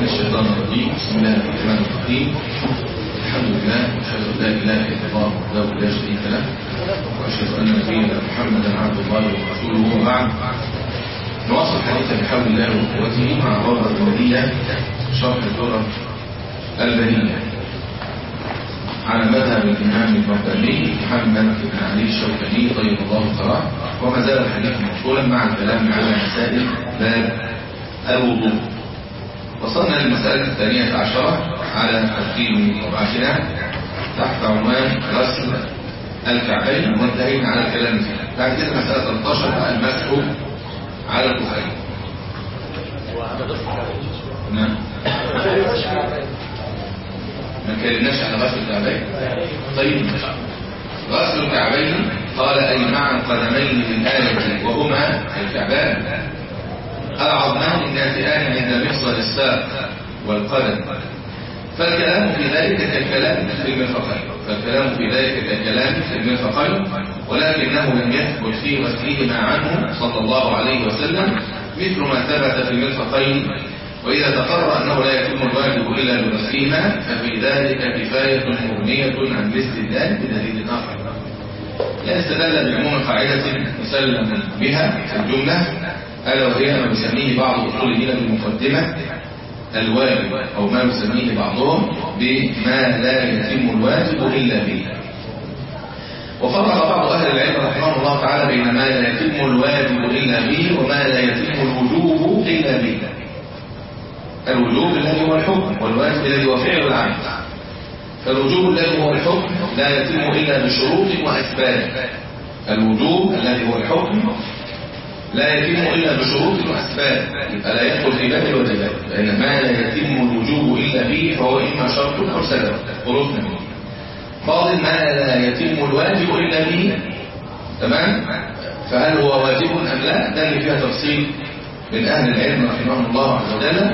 الشيطان الرجيم بسم الله الرحمن الرحيم الحمد لله واشهد ان لا اله الا الله وحده لا شريك له واشهد ان نبينا محمدا عبد الله ورسوله وبعد نواصل الحديث بحول الله وقوته مع الروضه الوليه شرح الدرر البنيه على مذهب الامام الرباني محمد بن علي الشوكاني طيب الله ثراه وما زال الحديث موصولا مع الكلام على مسائل باب الوضوء وصلنا للمسألة الثانية عشرة على ترتيب طبعتنا تحت عنوان غسل الكعبين وانتهينا على الكلام فيها بعد كده مسألة 13 بقى المسح على الكفين نعم ما اتكلمناش على غسل الكعبين طيب غسل الكعبين قال أي مع القدمين بالآية وهما الكعبان العظمان الناتئان عند مفصل الساق والقدم فالكلام في ذلك كالكلام في المرفقين فالكلام في ذلك كالكلام في المرفقين ولكنه لم يثبت في غسلهما عنه صلى الله عليه وسلم مثل ما ثبت في المرفقين وإذا تقرر أنه لا يتم الواجب إلا بغسلهما ففي ذلك كفاية مغنية عن الاستدلال بدليل آخر لا استدل بعموم قاعدة مسلم بها في الجملة ألا وهي ما يسميه بعض أصوليين بالمقدمة الواجب أو ما يسميه بعضهم بما لا يتم الواجب إلا به وفرق بعض أهل العلم رحمه الله تعالى بين ما لا يتم الواجب إلا به وما لا يتم الوجوب إلا به الوجوب الذي هو الحكم والواجب الذي هو فعل العمل فالوجوب الذي هو الحكم لا يتم إلا بشروط وأسباب الوجوب الذي هو الحكم لا يتم إلا بشروط وأسباب يبقى لا يدخل في باب الواجبات لأن ما لا يتم الوجوب إلا به فهو إما شرط أو سبب خلصنا منه فاضل ما لا يتم الواجب إلا به تمام فهل هو واجب أم لا ده اللي فيها تفصيل من أهل العلم رحمه الله عز وجل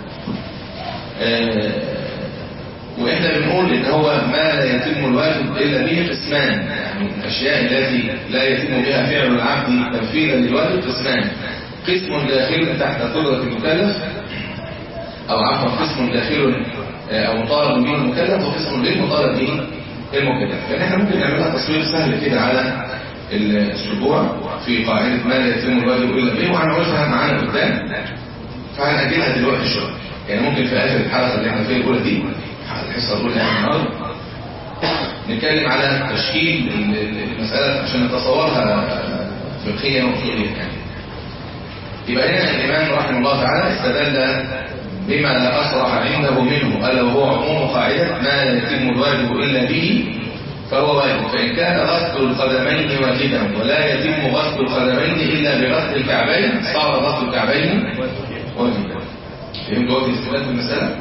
آه وإحنا بنقول إن هو ما لا يتم الواجب إلا به قسمان يعني الأشياء التي لا يتم بها فعل العبد تنفيذا للواجب قسمان قسم داخل تحت قدرة المكلف أو عفوا قسم داخل أو مطالب به المكلف وقسم غير مطالب به المكلف يعني احنا ممكن نعملها تصوير سهل كده على السبوع في قاعدة ما لا يتم الواجب إلا به وهنعرفها معانا قدام فهنأجلها دلوقتي شوية يعني ممكن في آخر الحلقة اللي احنا فيها الأولى دي الحصة الأولى يعني النهارده نتكلم على تشكيل المسألة عشان نتصورها فقهيا وأصوليا يعني يبقى هنا الإمام رحمه الله تعالى استدل بما لا أصرح عنده منه ألا وهو عموم قاعدة ما لا يتم الواجب إلا به فهو واجب فإن كان غسل القدمين واجبا ولا يتم غسل القدمين إلا بغسل الكعبين صار غسل الكعبين واجبا فهمت وجه استدلال في المسألة؟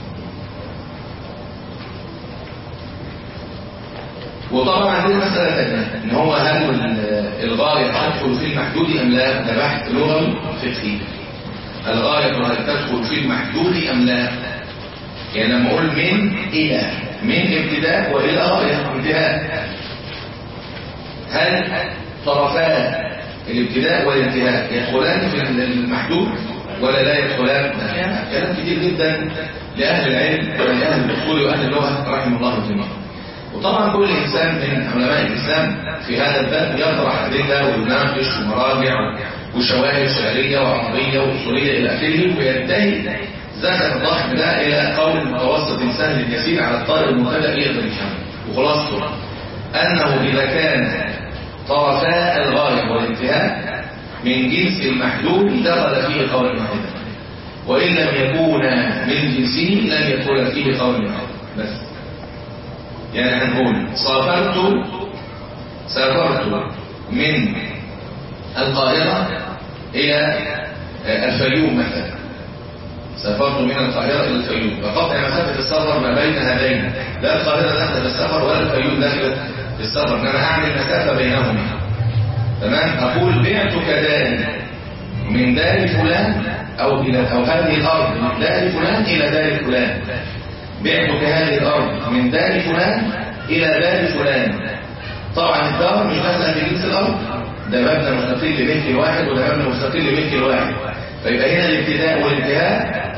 وطبعا عندنا مسألة ثانية ان هو هل الغاية تدخل في المحدود ام لا ده بحث لغوي فقهي الغاية هل تدخل في المحدود ام لا يعني لما اقول من الى من ابتداء والى غاية انتهاء هل طرفا الابتداء والانتهاء يدخلان في المحدود ولا لا يدخلان كلام كتير جدا لأهل العلم ولأهل الأصول وأهل اللغة رحمه الله جميعا وطبعا كل إنسان من علماء الإسلام في هذا الباب يطرح أدلة ويناقش ومراجع وشواهد شعرية وعربية وأصولية إلى آخره وينتهي زخم الضخم ده إلى قول متوسط سهل يسير على الطالب المبتدئ يقدر يفهمه وخلاصته أنه إذا كان طرفا الغاية والانتهاء من جنس المحدود دخل فيه قول واحدا وإن لم يكون من جنسه لم يدخل فيه قول واحد بس يعني هنقول سافرت سافرت من القاهرة إلى الفيوم مثلا سافرت من القاهرة إلى الفيوم فقطع مسافة السفر ما بين هذين لا القاهرة داخلة في السفر ولا الفيوم داخلة في السفر إنما أعمل مسافة بينهما تمام أقول بعتك داري من دار فلان أو إلى أو هذه الأرض من دار فلان إلى دار فلان بعتك هذه الأرض من دار فلان إلى دار فلان طبعا الدار مش مثلا في جنس الأرض ده مبنى مستقل لملك واحد وده مبنى مستقل لملك واحد فيبقى هنا الابتداء والانتهاء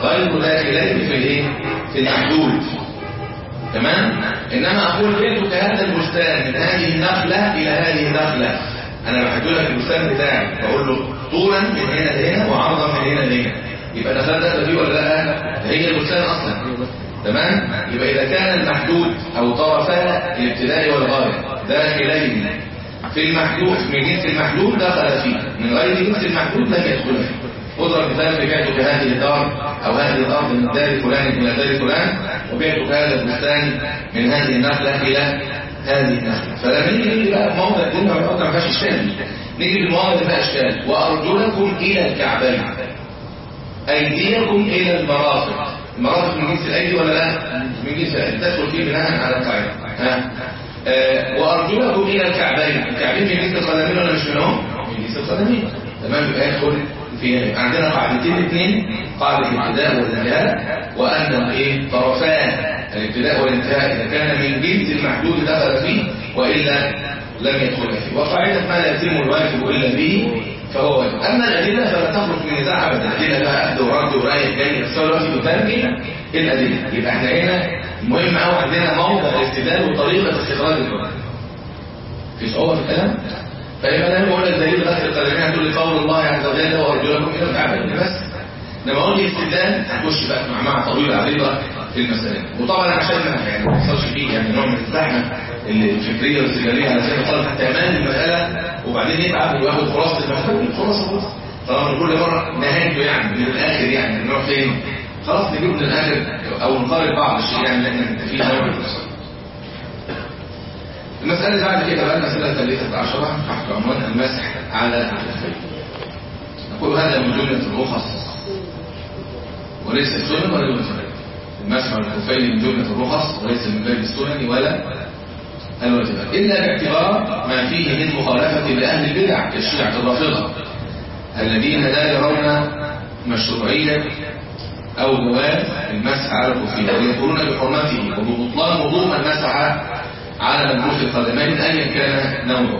غير داخلين في الايه في المحدود تمام انما اقول بيتك هذا البستان من هذه النخله الى هذه النخله انا بحدد لك البستان بتاعي بقول له طولا من هنا لهنا وعرضا من هنا لهنا يبقى دخلت ده فيه ولا لا هي البستان اصلا تمام يبقى اذا كان المحدود او طرفا الابتدائي والغايه داخلين في المحدود من جنس المحدود دخل فيه من غير جنس المحدود لم يدخل فيه اضرب مثال بعتك هذه الدار او هذه الارض من دار فلان الى دار فلان وبعتك هذا البستان من هذه النخله الى هذه النخله فلما نيجي نيجي بقى موضع الدنيا والارض ما فيهاش اشكال نيجي بالمواضع اللي فيها اشكال وارجلكم الى الكعبين ايديكم الى المرافق المرافق من جنس الايدي ولا لا من جنس الايدي تدخل فيه بناء على القاعده ها آه وارجلكم الى الكعبين الكعبين من جنس القدمين ولا مش منهم من جنس القدمين تمام يبقى يدخل في عندنا قاعدتين اثنين قاعده الابتداء والانتهاء وان ايه طرفان الابتداء والانتهاء اذا كان من جنس المحدود دخل فيه والا لم يدخل فيه وقاعده ما لا يتم الواجب الا به فهو واجب اما الادله فلا تخرج من نزاع ابدا الادله بقى اخذ ورد ورايح جاي بس هو دلوقتي بترجم الادله يبقى احنا هنا المهم قوي عندنا موضع الاستدلال وطريقه استخراج الحكم في صعوبه في الكلام فيبقى انا بقول لك دليل غسل القدمين هتقول لي قول الله عز وجل وارجلكم الى الكعبين بس لما اقول لي استدلال هتخش بقى مع مع طويله عريضه في المسائل وطبعا عشان ما يعني ما يحصلش فيه يعني نوع من الزحمه الفكريه والاستدلاليه على سبيل المثال حتى يمان المساله وبعدين يتعب وياخد خلاصه المساله خلاصه خلاص طالما كل مره نهايته يعني من الاخر يعني نروح فين خلاص نجيب من الاخر او نقارن بعض الشيء يعني اللي احنا متفقين عليه المسألة اللي بعد كده بقى المسألة الثالثة عشرة تحت عنوان المسح على الكفين نقول هذا من جملة الرخص وليس السنن ولا دون السنن المسح على الكفين من جملة الرخص وليس من باب السنن ولا الواجبات إلا باعتبار ما فيه من مخالفة لأهل البدع كالشيعة الرافضة الذين لا يرون مشروعية أو جواز المسح على الكفين ويقولون بحرمته وببطلان وضوء من مسح على منبوش القدمين أيا كان نوعه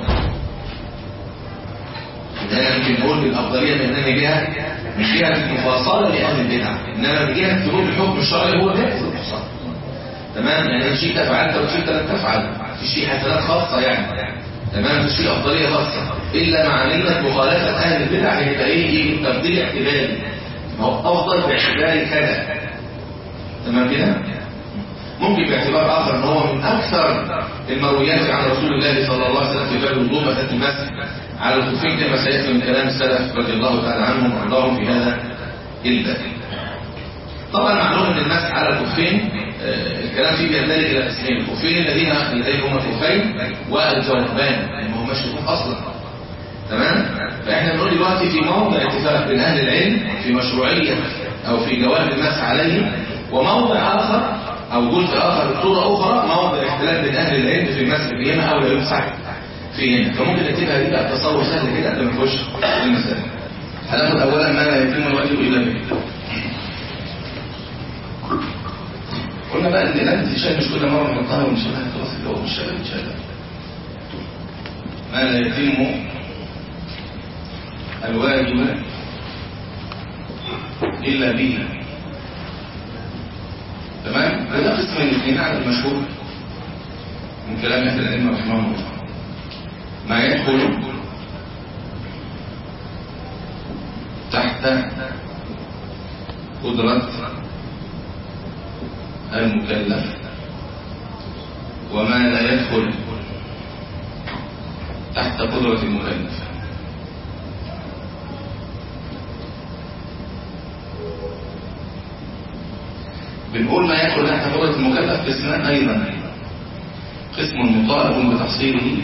إذا يمكن نقول بالأفضلية من أننا جهة من جهة مفاصلة لأهل البدع إنما من جهة تقول الحكم الشرعي هو جائز المفصل تمام يعني إن شئت فعلت وشئت لم تفعل في شيء حسنات خاصة يعني تمام في شيء أفضلية خاصة إلا مع نية مخالفة أهل البدع هيبقى إيه إيه تبديل اعتباري ما هو أفضل باعتبار كذا تمام كده ممكن باعتبار آخر ان هو من أكثر المرويات عن رسول الله صلى الله عليه وسلم في باب الوضوء مسألة المسح على الخفين كما سيأتي من كلام السلف رضي الله تعالى عنهم وارضاهم في هذا الباب. طبعا معلوم ان المسح على الخفين الكلام فيه بيندرج الى قسمين الخفين الذين لديهم هما الخفين والجوبان ما هماش خفوف اصلا تمام فاحنا بنقول دلوقتي في موضع اتفاق بين اهل العلم في مشروعيه او في جواز المسح عليه وموضع اخر او جزء اخر بصوره اخرى موضع اختلاف بين اهل العلم في المسح فيهما او لا يمسح فيهما فممكن نكتبها دي بقى تصور سهل كده قبل ما نخش في المسألة هناخد اولا ما لا يتم الواجب الا به قلنا بقى ان لازم تشاهد مش كل مره نحطها ونشيلها خلاص اللي هو مش شغال ان شاء الله ما لا يتم الواجب الا به تمام وده قسم من الاثنين على المشهور من كلام اهل العلم رحمهم الله ما يدخل تحت قدرة المكلف وما لا يدخل تحت قدرة المكلف بنقول ما يدخل تحت قدرة المكلف قسمان أيضا قسم مطالب بتحصيله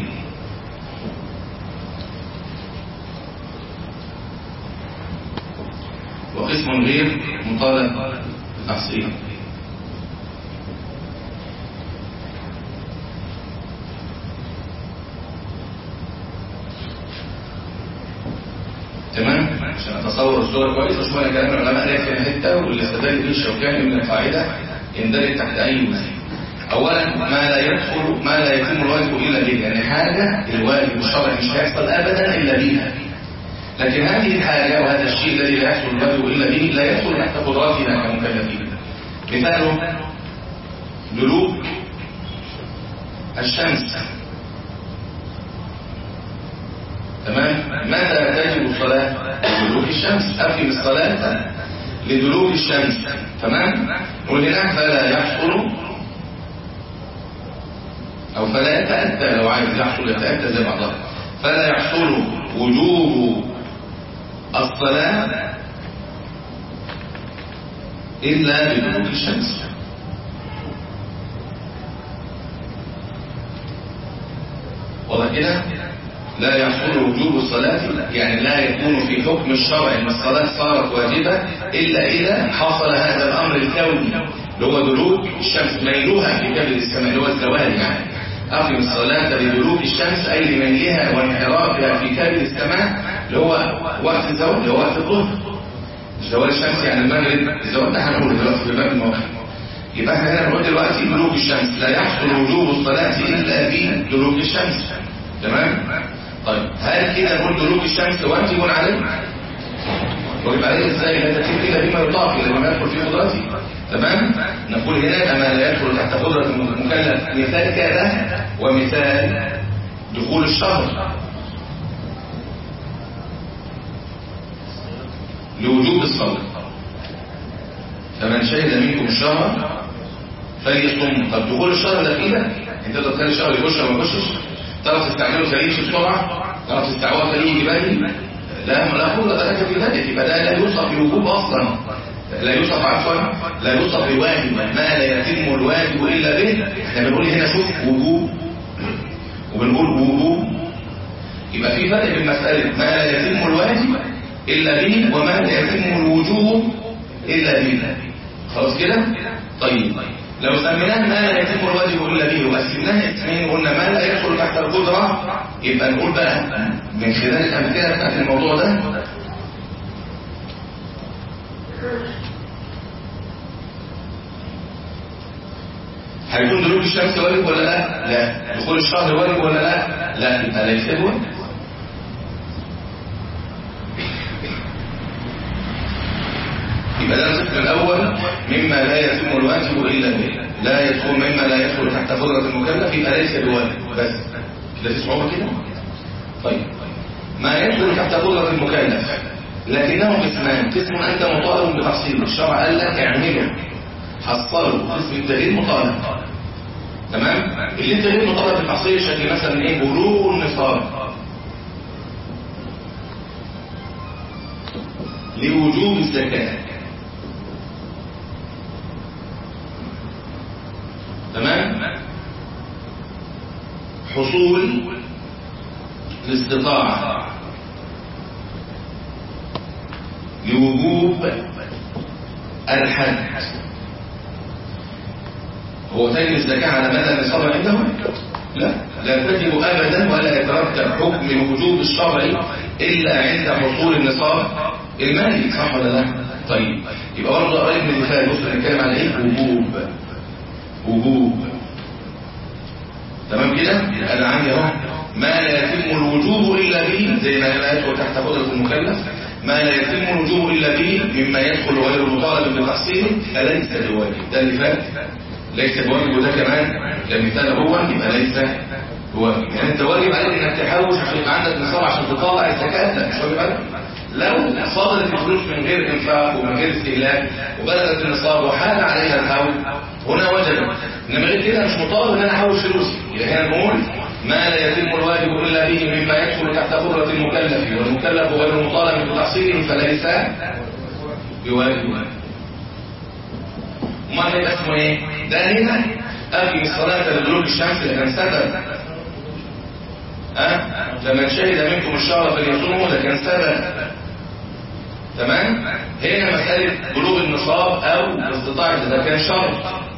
وقسم غير مطالب بتحصيله تمام عشان اتصور الصوره كويس شويه كلام العلماء ليس في حته واللي استدل به الشوكاني من القاعده يندرج تحت اي مسلم اولا ما لا يدخل ما لا يتم الواجب الا به يعني حاجه الواجب الشرعي مش هيحصل ابدا الا بيها لكن هذه الحاجة وهذا الشيء الذي لا يحصل الواجب إلا به لا يدخل تحت قدراتنا كمكلفين مثاله دلوك الشمس تمام متى تجب الصلاة لدلوك الشمس أقم الصلاة لدلوك الشمس تمام نقول هنا فلا يحصل أو فلا يتأتى لو عايز يحصل يتأتى زي بعضها فلا يحصل وجوب الصلاة إلا بدلوك الشمس واضح كده لا يحصل وجوب الصلاة يعني لا يكون في حكم الشرع ان الصلاة صارت واجبة إلا إذا حصل هذا الأمر الكوني اللي هو دلوك الشمس ميلوها في كبد السماء اللي هو الزوال يعني أقم الصلاة لدلوك الشمس أي لميلها وانحرافها في كبد السماء اللي هو وقت الزوال اللي هو وقت الظهر زوال الشمس يعني المغرب الزوال ده هنقول دلوقتي في باب المواقف يبقى احنا هنا بنقول دلوقتي دلوك الشمس لا يحصل وجوب الصلاة إلا بدلوك الشمس تمام طيب هل كده نقول دلوك الشمس واجب عليه واجب عليه ازاي لا تتم الا بما يطاق الا بما يدخل في قدرته تمام نقول هنا ما لا يدخل تحت قدره المكلف مثال كذا ومثال دخول الشهر لوجوب الصوم فمن شهد منكم الشهر فليصوم طب دخول الشهر ده كده انت تقدر تخلي الشهر يخش ولا ما يخشش تعرف تستعمله سليم بسرعه تعرف تستعواه سليم جبالي لا لا قوه لك في ذلك يبقى ده لا يوصف بوجوب اصلا لا يوصف عفوا لا يوصف بواجب ما لا يتم الواجب الا به احنا بنقول هنا شوف وجوب وبنقول وجوب يبقى في فرق بين مساله ما لا يتم الواجب الا به وما لا يتم الوجوب الا به خلاص كده طيب لو سميناه ما لا يتم الواجب الا به وقسمناه اثنين وقلنا ما لا يدخل تحت القدره يبقى نقول بقى من خلال الامثله بتاعت الموضوع ده هيكون دلوك الشمس واجب ولا لا؟ لا دخول الشهر واجب ولا لا؟ لا يبقى ليس واجب يبقى ده القسم الاول مما لا يتم الواجب الا به لا يدخل مما لا يدخل تحت قدره المكلف يبقى ليس بواجب بس كده في صعوبه كده طيب ما يدخل تحت قدره المكلف لكنه قسمان قسم انت مطالب بتحصيله الشرع قال لك اعمله حصله قسم انت غير مطالب تمام اللي انت غير مطالب بتحصيل شكل مثلا ايه بلوغ النصاب لوجوب الزكاه تمام حصول الاستطاعة لوجوب الحج هو تجب الزكاة على مدى النصاب عنده؟ لا لا تجب أبدا ولا يترتب حكم الوجوب الشرعي إلا عند حصول النصاب المالي صح ولا لا؟ طيب يبقى برضه قريب من المثال بص نتكلم على ايه؟ وجوب وجوب تمام كده يبقى انا عندي اهو ما لا يتم الوجوب الا به زي ما لا يدخل تحت قدره المكلف ما لا يتم الوجوب الا به مما يدخل غير المطالب بتحصيله فليس بواجب ده اللي فات ليس بواجب وده كمان كمثال هو يبقى ليس بواجب يعني انت واجب عليك انك تحوش عشان يبقى عندك نصاب عشان تطلع الزكاه لا مش واجب عليك لو صادرت الفلوس من غير انفاق ومن غير استهلاك وبلغت النصاب وحال عليها الحول هنا وجب انما غير كده مش مطالب ان انا احوش فلوسي يبقى هنا نقول ما لا يتم الواجب الا به مما يدخل تحت قدره المكلف والمكلف غير مطالب بتحصيله فليس بواجب امال هيبقى اسمه ايه؟ ده هنا اقم الصلاه لدلوك الشمس لكن سبب ها فمن شهد منكم الشهر فليصوموا ده كان سبب تمام هنا مسألة بلوغ النصاب أو استطاعة ده كان شرط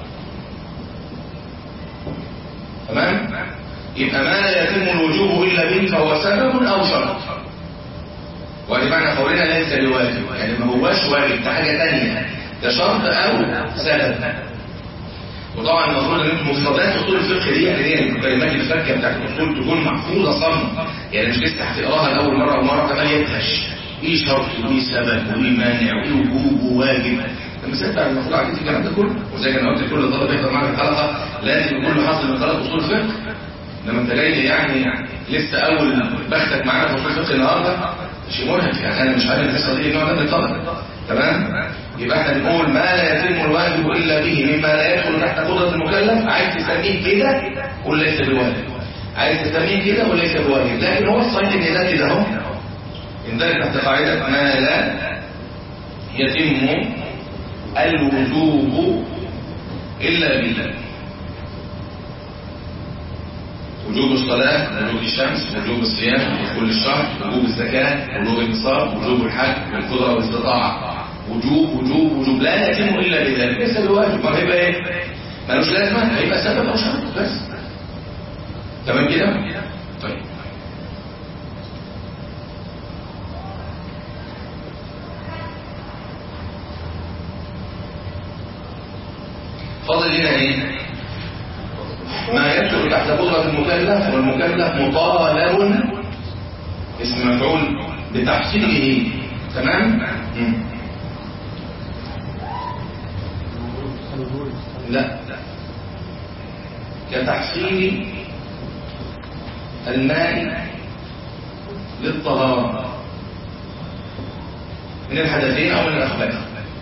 تمام يبقى ما لا يتم الوجوب إلا به فهو سبب أو شرط وادي معنى قولنا ليس بواجب يعني ما هواش واجب ده حاجة تانية ده شرط أو سبب وطبعا المفروض ان انتم مفردات اصول الفقه دي يعني دي الكلمات الفكه بتاعت الاصول تكون محفوظه صم يعني مش لسه هتقراها لاول مره او مره كمان يدهش ايه شرط وايه سبب وايه مانع وايه وجوب وواجب لما سالت عن المفروض عديت الكلام ده كله وزي ما انا قلت لكل طالب يحضر معاك الحلقه لازم يكون له حصل من ثلاث اصول فقه لما انت جاي لي يعني لسه اول بختك معانا في اصول فقه النهارده شيء مرهق يعني انا مش عارف الحصه دي النوع ده من الطلب تمام يبقى احنا بنقول ما لا يتم الواجب الا به مما لا يدخل تحت قدره المكلف عايز تسميه كده قول ليس بواجب عايز تسميه كده وليس بواجب لكن هو الصحيح ان ده كده اهو يندرج تحت قاعده ما لا يتم الوجوب الا به وجوب الصلاة وجوب الشمس وجوب الصيام كل الشهر وجوب الزكاة وجوب النصاب وجوب الحج والقدرة والاستطاعة وجوب وجوب وجوب لا يتم إلا بذلك ليس بواجب ما هيبقى ايه ملوش لازمة هيبقى سبب أو شرط بس تمام كده طيب فاضل لنا ايه ما يدخل تحت قدرة المكلف والمكلف مطالب اسم مفعول بتحصيله تمام مم. لا كتحصيل الماء للطهارة من الحدثين أو من الأخبار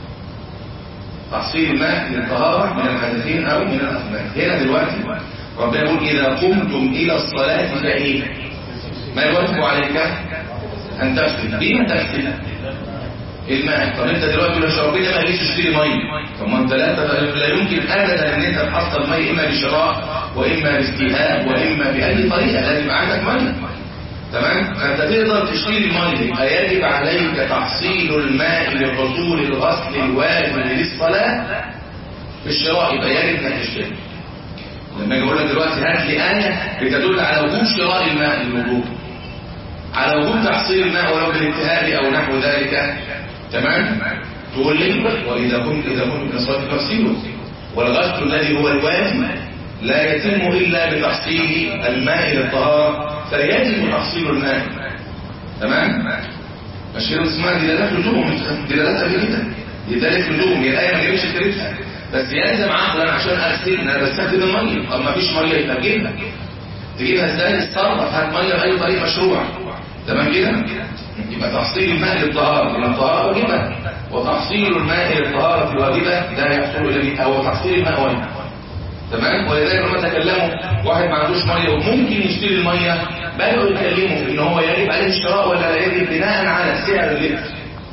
تحصيل الماء للطهارة من الحدثين أو من الأخبار هنا دلوقتي ربنا يقول إذا قمتم إلى الصلاة فإيه ما الواجب عليك أن تغسل بما تغسل الماء طب انت دلوقتي لو شربت ما ليش تشتري ميه طب ما انت لا لا يمكن ابدا ان انت تحصل ميه اما بشراء واما باستيهاب واما باي طريقه لازم يبقى عندك ميه تمام فانت تقدر تشتري الميه يبقى يجب عليك تحصيل الماء لحصول الغسل الواجب للصلاه في الشراء يبقى يجب انك تشتري لما اجي اقول لك دلوقتي هات لي ايه بتدل على وجوب شراء الماء للوضوء على وجوب تحصيل الماء ولو بالانتهاء او نحو ذلك تمام تقول لي واذا كنت اذا كنت من الصلاه فاغسلوا والغسل الذي هو الواجب لا يتم الا بتحصيل الماء للطهاره فيجب تحصيل الماء تمام الشيء اسمها دلالات لزوم دلالات قبل كده دلالات لزوم هي الايه ما جابتش سيرتها بس يلزم عقلا عشان اغسل انا بستخدم الميه طب ما فيش ميه يبقى تجيبها تجيبها ازاي تتصرف هات ميه باي طريق مشروع تمام كده يبقى تحصيل الماء للطهارة لأن الطهارة واجبة وتحصيل الماء للطهارة الواجبة لا يحصل إلا أو تحصيل الماء واجب تمام ولذلك لما تكلموا واحد ما عندوش ميه وممكن يشتري الميه بدأوا يتكلموا في ان هو يجب عليه الشراء ولا لا يجب بناء على سعر اللتر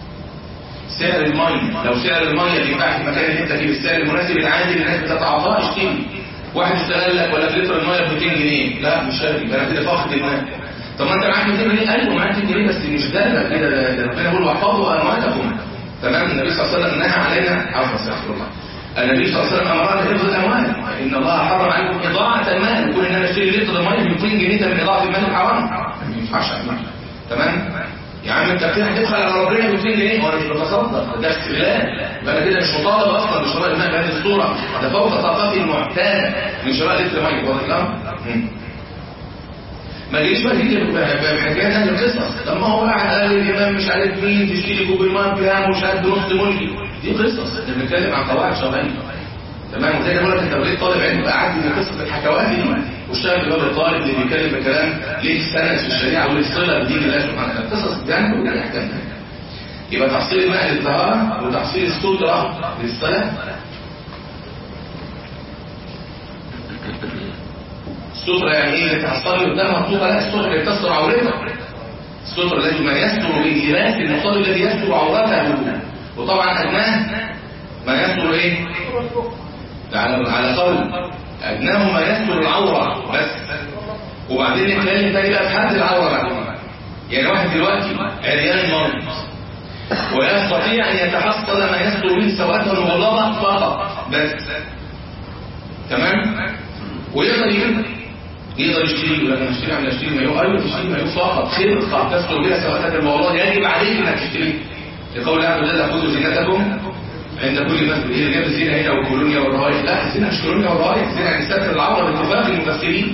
سعر الميه لو سعر الميه بيباع في المكان اللي انت فيه بالسعر المناسب العادي اللي الناس بتتعاطاه اشتري واحد اشتغل لك ولا لتر الميه ب 200 جنيه لا مش شاري يبقى انا كده فاقد الماء طب ما انت معاك 200 جنيه ايوه معاك 200 جنيه بس مش ده كده ربنا يقول واحفظوا اموالكم تمام النبي صلى الله عليه وسلم نهى علينا عفوا استغفر الله النبي صلى الله عليه وسلم امرنا بحفظ الاموال ان الله حرم عليكم اضاعه المال يكون ان انا اشتري لتر ميه ب 200 جنيه ده من اضاعه المال الحرام ما ينفعش تمام يا عم انت كده هتدخل على ربنا ب 200 جنيه وانا مش بتصدق ده استغلال يبقى انا كده مش مطالب اصلا بشراء الماء بهذه الصوره ده فوق طاقتي المعتاده من شراء لتر ميه واضح الامر ما جيش بقى تيجي بحكايات هذه القصص طب ما هو قاعد قال الامام مش عارف مين تشتري كوب الماء بكام ومش عارف بنص ملكي دي قصص احنا بنتكلم عن قواعد شرعيه تمام وزي ما بقول لك انت بقيت طالب علم بقى قعدت في قصه الحكوات دي واشتغل في باب الطالب اللي بيتكلم بكلام ليه سند في الشريعه وليه صله بدين الله سبحانه وتعالى قصص دي يعني كلها احكام يبقى تحصيل الماء للطهاره وتحصيل الستره للصلاه السترة يعني ايه اللي تحصل قدامها الطوبة لا السترة اللي تستر عورتها السترة التي ما يستر باللباس المصلي الذي يستر عورته وطبعا أدناه ما يستر ايه على على قول أدناه ما يستر العورة بس وبعدين نتكلم تاني بقى في حد العورة بقى يعني واحد دلوقتي عريان مرض ويستطيع أن يتحصل ما يستر به سواته المغلظة فقط بس تمام ويقدر يجيب يقدر يشتري ولا انا اشتري عم اشتري مايو ايوه تشتري مايو فقط خرقه تستر بها سواتك الموضوع يجب عليك انك تشتري لقول الله عز وجل خذوا زينتكم عند كل مسجد ايه اللي جاب الزينه هنا والكولونيا والروايح لا الزينه مش كولونيا والروايح الزينه يعني ستر العوره باتفاق المفسرين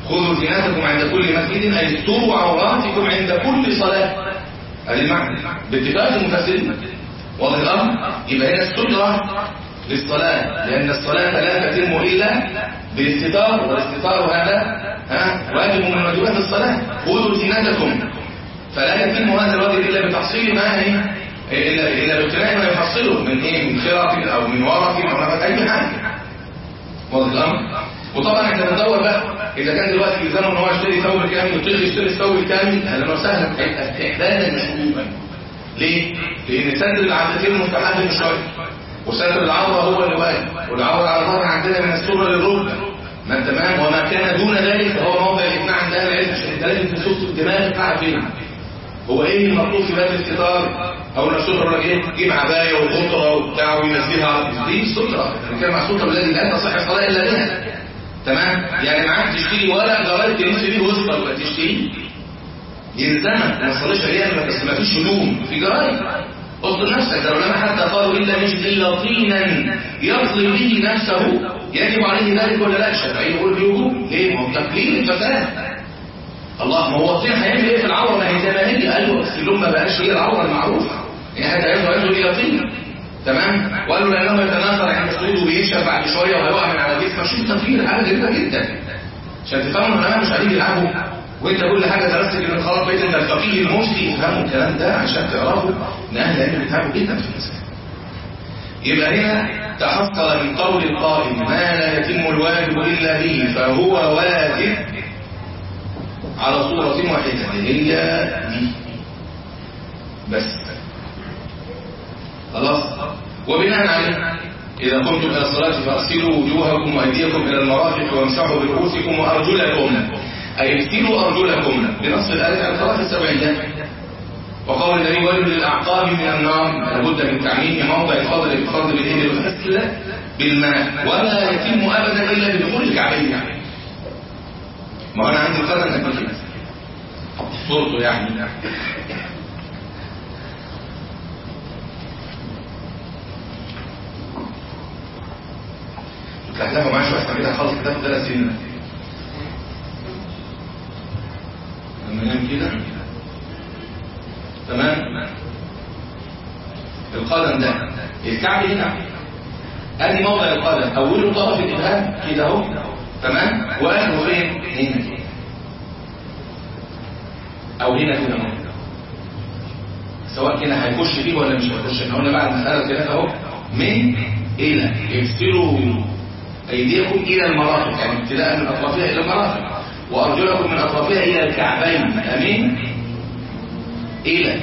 خذوا زينتكم عند كل مسجد أي استروا عوراتكم عند كل صلاة هذه المعنى باتفاق المفسرين واضح الأمر يبقى هنا السترة للصلاة لأن الصلاة لا تتم إلا بالاستتار والاستتار هذا ها واجب من واجبات الصلاة خذوا زينتكم فلا يتم هذا الواجب إلا بتحصيل ما هي إلا إلا باقتناء ما يحصله من إيه من خرق أو من ورق أو نفس أي حاجة واضح الأمر وطبعا احنا بندور بقى إذا كان دلوقتي بيلزمه إن هو يشتري ثوب كامل يطيق يشتري الثوب الكامل أهلا وسهلا هيبقى استحدادا مشروبا ليه؟ لأن سد العادتين مستحب مش واجب وستر العورة هو اللي واجب والعورة على ظهر عندنا من السرة للركبة ما تمام وما كان دون ذلك فهو موضع الإجماع عند أهل العلم عشان أنت لازم تشوف الدماغ بتاعك فين هو ايه المطلوب في باب الاستطار او ان الستره ولا ايه يجيب عبايه وغطره وبتاع وينزلها على دي الستره كان مع الستره الذي لا تصح الصلاه الا بها تمام يعني معاك تشتري ورق جرايد تمشي بيه وسطك ولا تشتري يلزمك ما تصليش عليها بس ما فيش هدوم في جرايد اصبر نفسك ده العلماء حتى قالوا الا مش الا طينا يظلم به نفسه يجب عليه ذلك ولا لا الشافعي يقول بوجوب ليه ما هو تقليل الفساد الله ما هو الطين هيعمل ايه في العوره ما هي زي ما هي قال له بس اللون ما بقاش هي العوره المعروفه يعني حتى يظهر يظهر الى طين تمام وقال له لانه يتناثر عند الصعود وبينشف بعد شويه وهيقع من على جسمه شوف تغيير حاجه غريبه جدا عشان تفهموا العلماء مش قاعدين يلعبوا وانت كل حاجه درست ان خلاص بقيت انت الفقيه المفتي افهموا الكلام ده عشان تعرفوا ان اهل العلم بيتعبوا جدا في المسائل يبقى هنا تحصل من قول القائل ما لا يتم الواجب الا به فهو واجب على صورة واحدة هي دي بس خلاص وبناء عليه إذا قمتم إلى الصلاة فاغسلوا وجوهكم وأيديكم إلى المرافق وامسحوا برؤوسكم وأرجلكم أي اغسلوا أرجلكم بنص الآية على الصلاة السبعية وقول النبي ويل للأعقاب من النار لابد من تعميم موضع الفضل بالفرض بالإيد والغسل بالماء ولا يتم أبدا إلا بدخول الكعبين ما انا عندي القدم قد كده صورته يعني تحلفوا معايا شويه استعملها خالص كده في ثلاث سنين لما نام كده تمام القدم ده الكعب هنا ادي موضع القدم اوله طرف الابهام كده اهو تمام واخره فين هنا كده او هنا كده اهو سواء كده هيخش فيه ولا مش هيخش احنا قلنا بعد مساله كده اهو من الى اغسلوا ايديكم الى المرافق يعني ابتداء من اطرافها الى المرافق وارجلكم من اطرافها الى الكعبين امين الى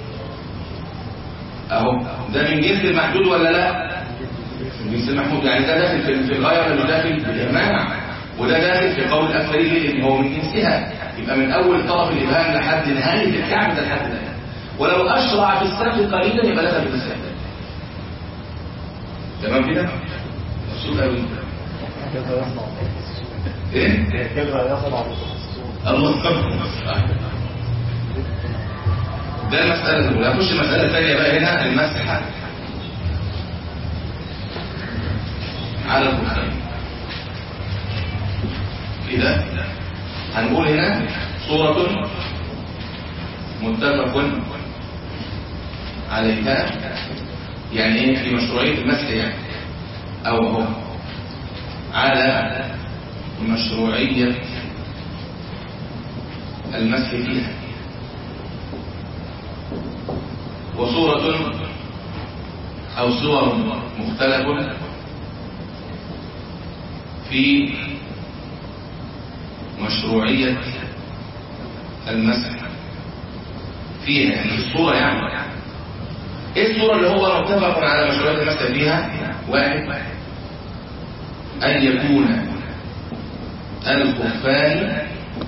اهو ده من جنس المحدود ولا لا من جنس المحمود يعني ده داخل في في الغايه ولا مش داخل في الامانه وده داخل في قول الاكثرين لان هو من جنسها يبقى من اول طرف الابهام لحد نهايه الكعب ده لحد ده ولو اشرع في السقف قليلا يبقى دخل في السقف تمام كده مبسوط قوي كذا يصنع ايه كذا يصنع المتخصصون الله ده المسألة الأولى هخش المسألة الثانية بقى هنا المسح على الخفين كده هنقول هنا صورة متفق عليها يعني ايه في مشروعية المسح يعني او هو على مشروعية المسح فيها وصورة أو صور مختلف في مشروعية المسح فيها يعني الصورة يعني ايه الصورة اللي هو متفق على مشروعية المسح فيها واحد أن يكون الخفان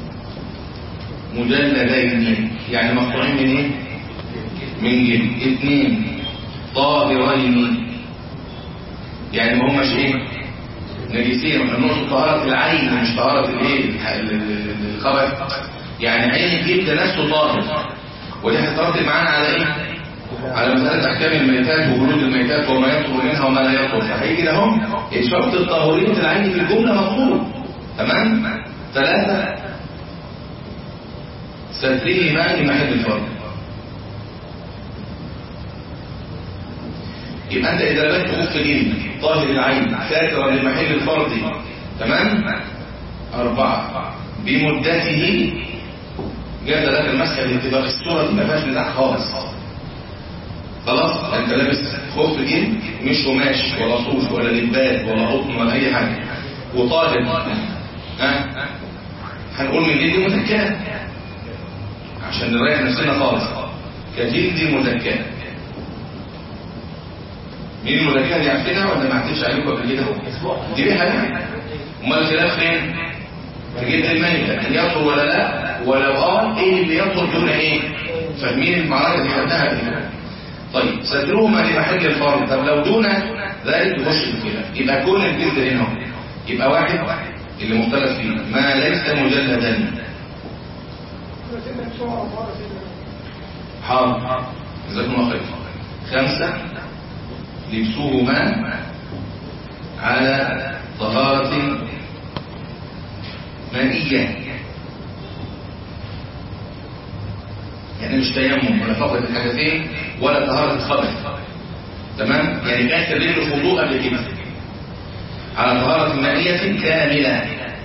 مجلدين يعني مقطوعين من ايه من جلد اثنين طاهرين يعني ما هماش ايه نجسين احنا بنقصد طهارة العين مش طهارة الايه الخبث يعني عين الجلد نفسه طاهر ودي هتترتب معانا على ايه على مسألة أحكام الميتات وجلود الميتات وما يطهر منها وما لا يطهر فهيجي ده هم شرط الطهورية العين في الجملة مطلوب تمام ثلاثة سترهما لمحل الفرد يبقى انت اذا لبست خف جلد طاهر العين ساترا لمحل الفرد تمام أربعة بمدته جاز لك المسح الاتفاق الصورة دي ما فيهاش نزاع خالص خلاص انت لابس خف جلد مش قماش ولا صوف ولا لباس ولا قطن ولا اي حاجه وطالب ها هنقول من جلد مزكاه عشان نريح نفسنا خالص كجلد مزكاه مين المزكاه دي عارفينها ولا ما عدتش عليكم قبل كده دي ليها حاجه امال الخلاف فين في جلد الميتة ان يطهر ولا لا ولو اه ايه اللي يطهر دون ايه فاهمين المعركه دي خدناها قبل كده طيب سترهما لمحل الفرد طب لو دون ذلك يخش في الخلاف يبقى كون الجلد هنا اهو. يبقى واحد اللي مختلف فيه ما ليس مجلدا حاضر جزاكم الله خير خمسة لبسهما على طهارة مائية يعني مش تيمم ولا فقد الحدثين ولا طهارة خبث تمام يعني كان تبرير الوضوء قبل كده على طهارة مائية كاملة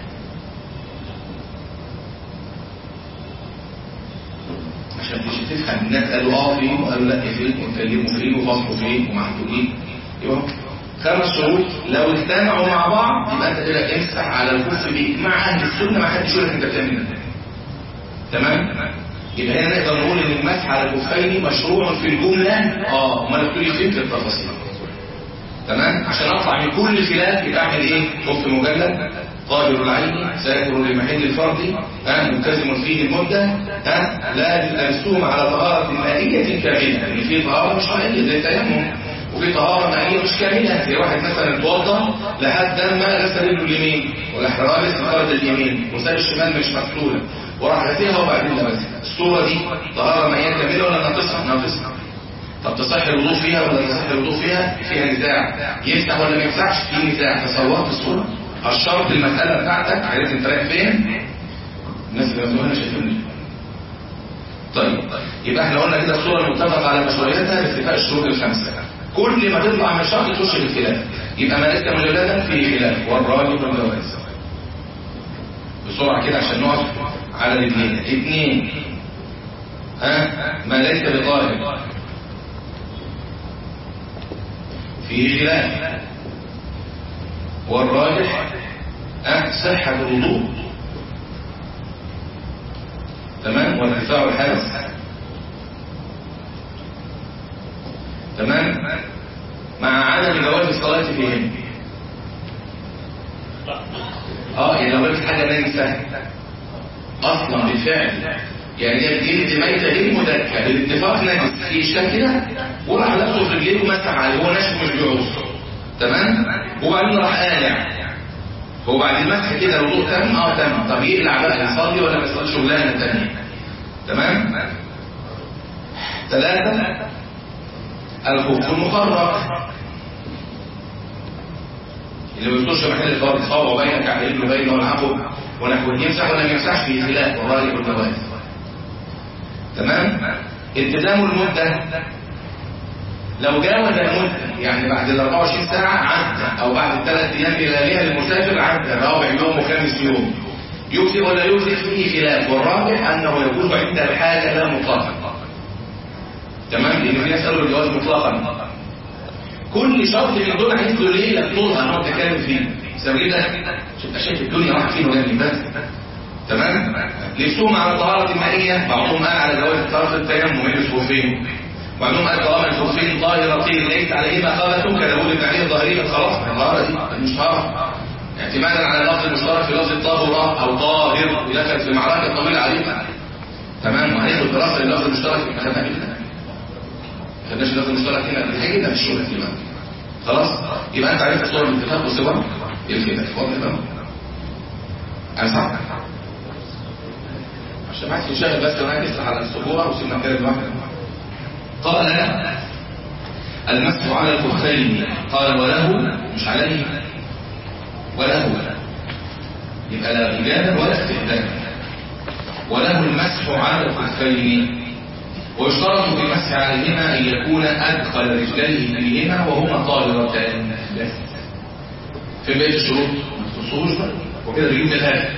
عشان تيجي تفهم الناس قالوا اه فين وقالوا لا فين واتكلموا فين وفصلوا فين ومحدودين يبقى خمس شروط لو اجتمعوا مع بعض يبقى انت كده امسح على الكف دي مع اهل السنه ما حدش يقول لك انت بتعمل ده تمام يبقى هنا نقدر نقول ان المسح على الكفين مشروع في الجمله اه امال بتقولي فين في التفاصيل تمام عشان اطلع من كل خلاف يبقى اعمل ايه كف مجلد قادر العين ساتر لمحل الفرد ها ملتزم فيه المده ها لا السهم على طهاره مائيه كامله لان في طهاره مش مائيه زي التيمم وفي طهاره مائيه مش كامله زي واحد مثلا اتوضى لحد ما غسل رجله اليمين وراح لابس طهاره اليمين وساب الشمال مش مغسوله وراح غسلها وبعدين لبسها الصوره دي طهاره مائيه كامله ولا ناقصه ناقصه طب تصح الوضوء فيها ولا تصح الوضوء فيها فيها نزاع يفتح ولا ما يفتحش في نزاع تصورت الصوره الشرط المساله بتاعتك عرفت انت رايح فين الناس اللي مزوهنا شايفيني طيب يبقى احنا قلنا كده الصوره المتفق على مشروعيتها باتفاق الشروط الخمسه كل ما تطلع من الشرط تخش في الخلاف يبقى ما ليس مجلدا في خلاف والراجل والجواز بسرعه كده عشان نقف على الاثنين اثنين ها ما ليس بطالب في خلاف والراجح أه صحة الوضوء تمام وارتفاع الحدث تمام مع عدم جواز الصلاة فيهم اه يعني لو لبس حاجة نجسة اصلا بالفعل يعني هي جلد ميتة غير مدكة بالاتفاق نجس في اشكال كده وراح لابسه في رجليه ومسح عليه هو ناشف مش بيعوز تمام وبعدين راح قالع هو بعد المسح كده الوضوء تم اه تم طب يقلع بقى يصلي ولا ما يصليش شغلانه ثانيه تمام ثلاثه الخوف المخرق اللي ما يوصلش محل الفرد صابع بين كعبين وبين والعقب ونحوه يمسح ولا ما يمسحش في خلاف والراجل والجواز تمام التزام المده لو جاوز المدة يعني بعد ال 24 ساعة عدى أو بعد الثلاث أيام إلى للمسافر عدى رابع يوم وخامس يوم يجزي ولا يجزي فيه خلاف والراجح أنه يكون عند الحاجة لا مطلقا تمام لأن في ناس قالوا الجواز مطلقا كل شرط من دول عايز له ليلة طولها نقعد نتكلم فيه سوي ده تبقى شايف الدنيا راح فين وجاي بس تمام لبسوهم على طهارة المائية بعضهم قال على جواز طهارة التيمم يلبسوا فين وبعدهم قال طالما الخفين طاهرتين ليس عليهما خبث كداود بن علي الظاهري خلاص الطهاره دي مش طهاره اعتمادا على اللفظ المشترك في لفظ الطاهره او طاهر ودخل في معركه طويله عليها تمام وهناخد دراسه للفظ المشترك في خدنا كده ما خدناش اللفظ المشترك هنا قبل حاجه ده في الشغل كده خلاص يبقى انت عرفت صور الاتفاق والصور الخلاف واضح تمام انا صح عشان ما حدش يشغل بس وانا نسرح على الصبوره وسيبنا نتكلم لوحدنا قال المسح على الكفين قال وله مش عليه وله يبقى لا رجالا ولا استخداما وله المسح على الخفين ويشترط في المسح عليهما أن يكون أدخل رجليه فيهما وهما طاهرتان بس في بقية الشروط ما تخصوش بقى وكده بيجيب الآخر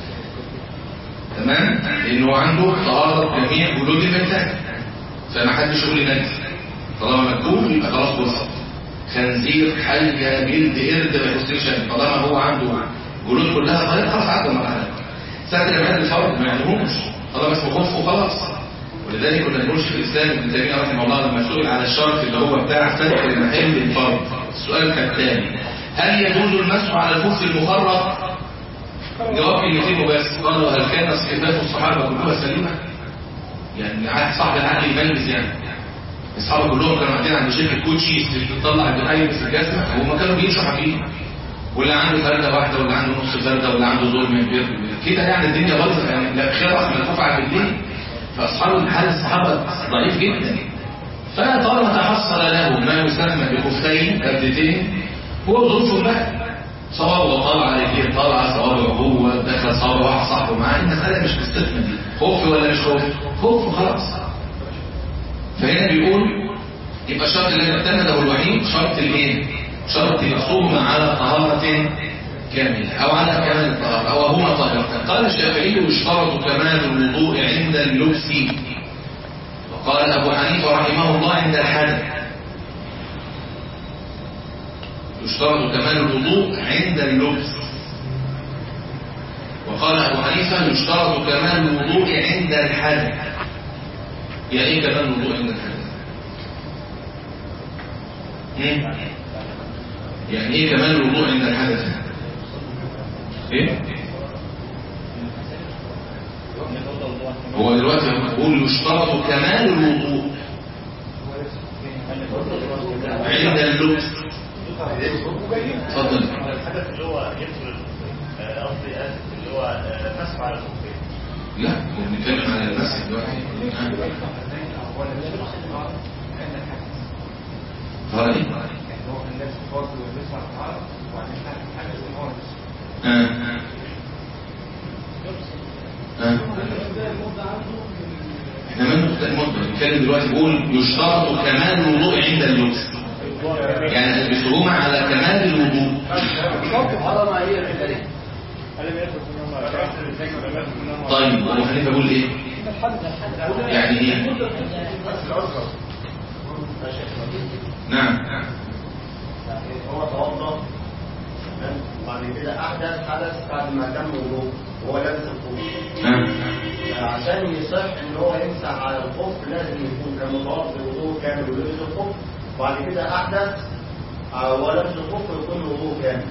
تمام لأنه عنده طهارة جميع جلود الإنسان فما حدش يقول لي نجس طالما مكتوب يبقى خلاص وصل خنزير حية جلد قرد ما يخصنيش طالما هو عنده جلود كلها طاهرة خلاص عدى المرحلة ساعة لما هذا الفرد ما يعلموش طالما اسمه خف وخلاص ولذلك كنا نقول شيخ الاسلام ابن تيميه رحمه الله لما سئل على الشرط اللي هو بتاع فتح المحل الفرد السؤال كالتالي هل يجوز المسح على الخف المخرط جواب كلمتين بس قالوا هل كان استخدام الصحابه كلها سليمه يعني عاد صاحب العقل يميز يعني اصحابه كلهم كانوا قاعدين عند شركه كوتشي اللي بتطلع الدقايق في الجزمه وهم كانوا بيمشوا حبيبي واللي عنده فرده واحده واللي عنده نص فرده واللي عنده زور من بير كده يعني الدنيا بايظه يعني لا خير من القطعه في الدين فاصحاب الحال الصحابه ضعيف جدا فطالما تحصل له ما يسمى بخفتين كبدتين هو ظروفه بقى صواب طالع عليه طالع صوابه هو دخل صوابه واحد صاحبه معاه المساله مش بالستمه دي خوف ولا مش خوف خوف خلاص فهنا بيقول يبقى الشرط اللي اعتمده الوحيد شرط الايه شرط يصوم على طهارة كاملة أو على كمال الطهارة أو هما طاهرتان قال الشافعي يشترط كمال الوضوء عند اللبس وقال أبو حنيفة رحمه الله عند الحدث يشترط كمال الوضوء عند اللبس وقال أبو حنيفة يشترط كمال الوضوء عند الحدث يعني ايه كمال الوضوء عند الحدث؟ يعني ايه كمال الوضوء عند الحدث ايه هو دلوقتي بقول يشترط كمال الوضوء عند اللبس اتفضل الحدث اللي هو يدخل قصدي اسف اللي هو مسح على الخفين لا هو بنتكلم على المسح دلوقتي طهارة ايه؟ آه. آه. احنا من المدة بنتكلم دلوقتي بقول يشترط كمال الوضوء عند اللبس يعني البسهومة على كمال الوضوء طيب ابو حنيفه بيقول ايه يعني ايه نعم هو توضا وبعد كده احدث حدث بعد ما تم وضوء وهو لابس الخف نعم عشان يصح ان هو يمسح على الخف لازم يكون كان متوضا وضوء كامل ولبس الخف وبعد كده احدث وهو لابس الخف يكون وضوء كامل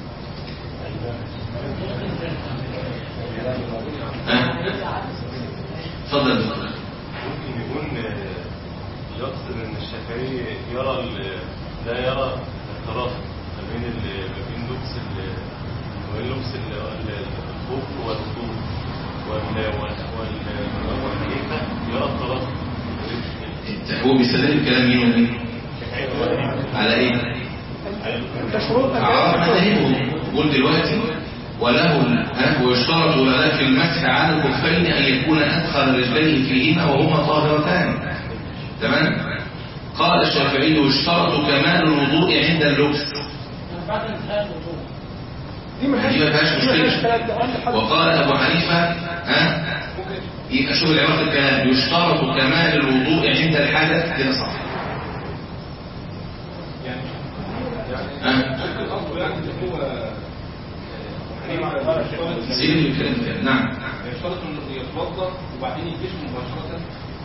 ها اتفضل ممكن يكون يقصد ان الشافعي يرى ال- لا يرى الترافق ما بين ال- ما بين لبس ال- ما بين لبس ال- ال- الخوف والوضوء وال وال وال حنيفه يرى الترافق هو بيستدل الكلام مين ومين على ايه عرفنا تهمه قول دلوقتي وله ال- ها ويشترط له في المسح على الكفين ان يكون ادخل رجليه فيهما وهما طاهرتان تمام قال الشافعي يشترط كمال الوضوء عند اللبس دي ما فيهاش مشكله وقال ابو حنيفه ها يبقى شوف العباره الكلام يشترط كمال الوضوء عند الحدث كده صح ها سيب لي الكلام ده نعم يشترط انه يتوضا وبعدين يلبس مباشره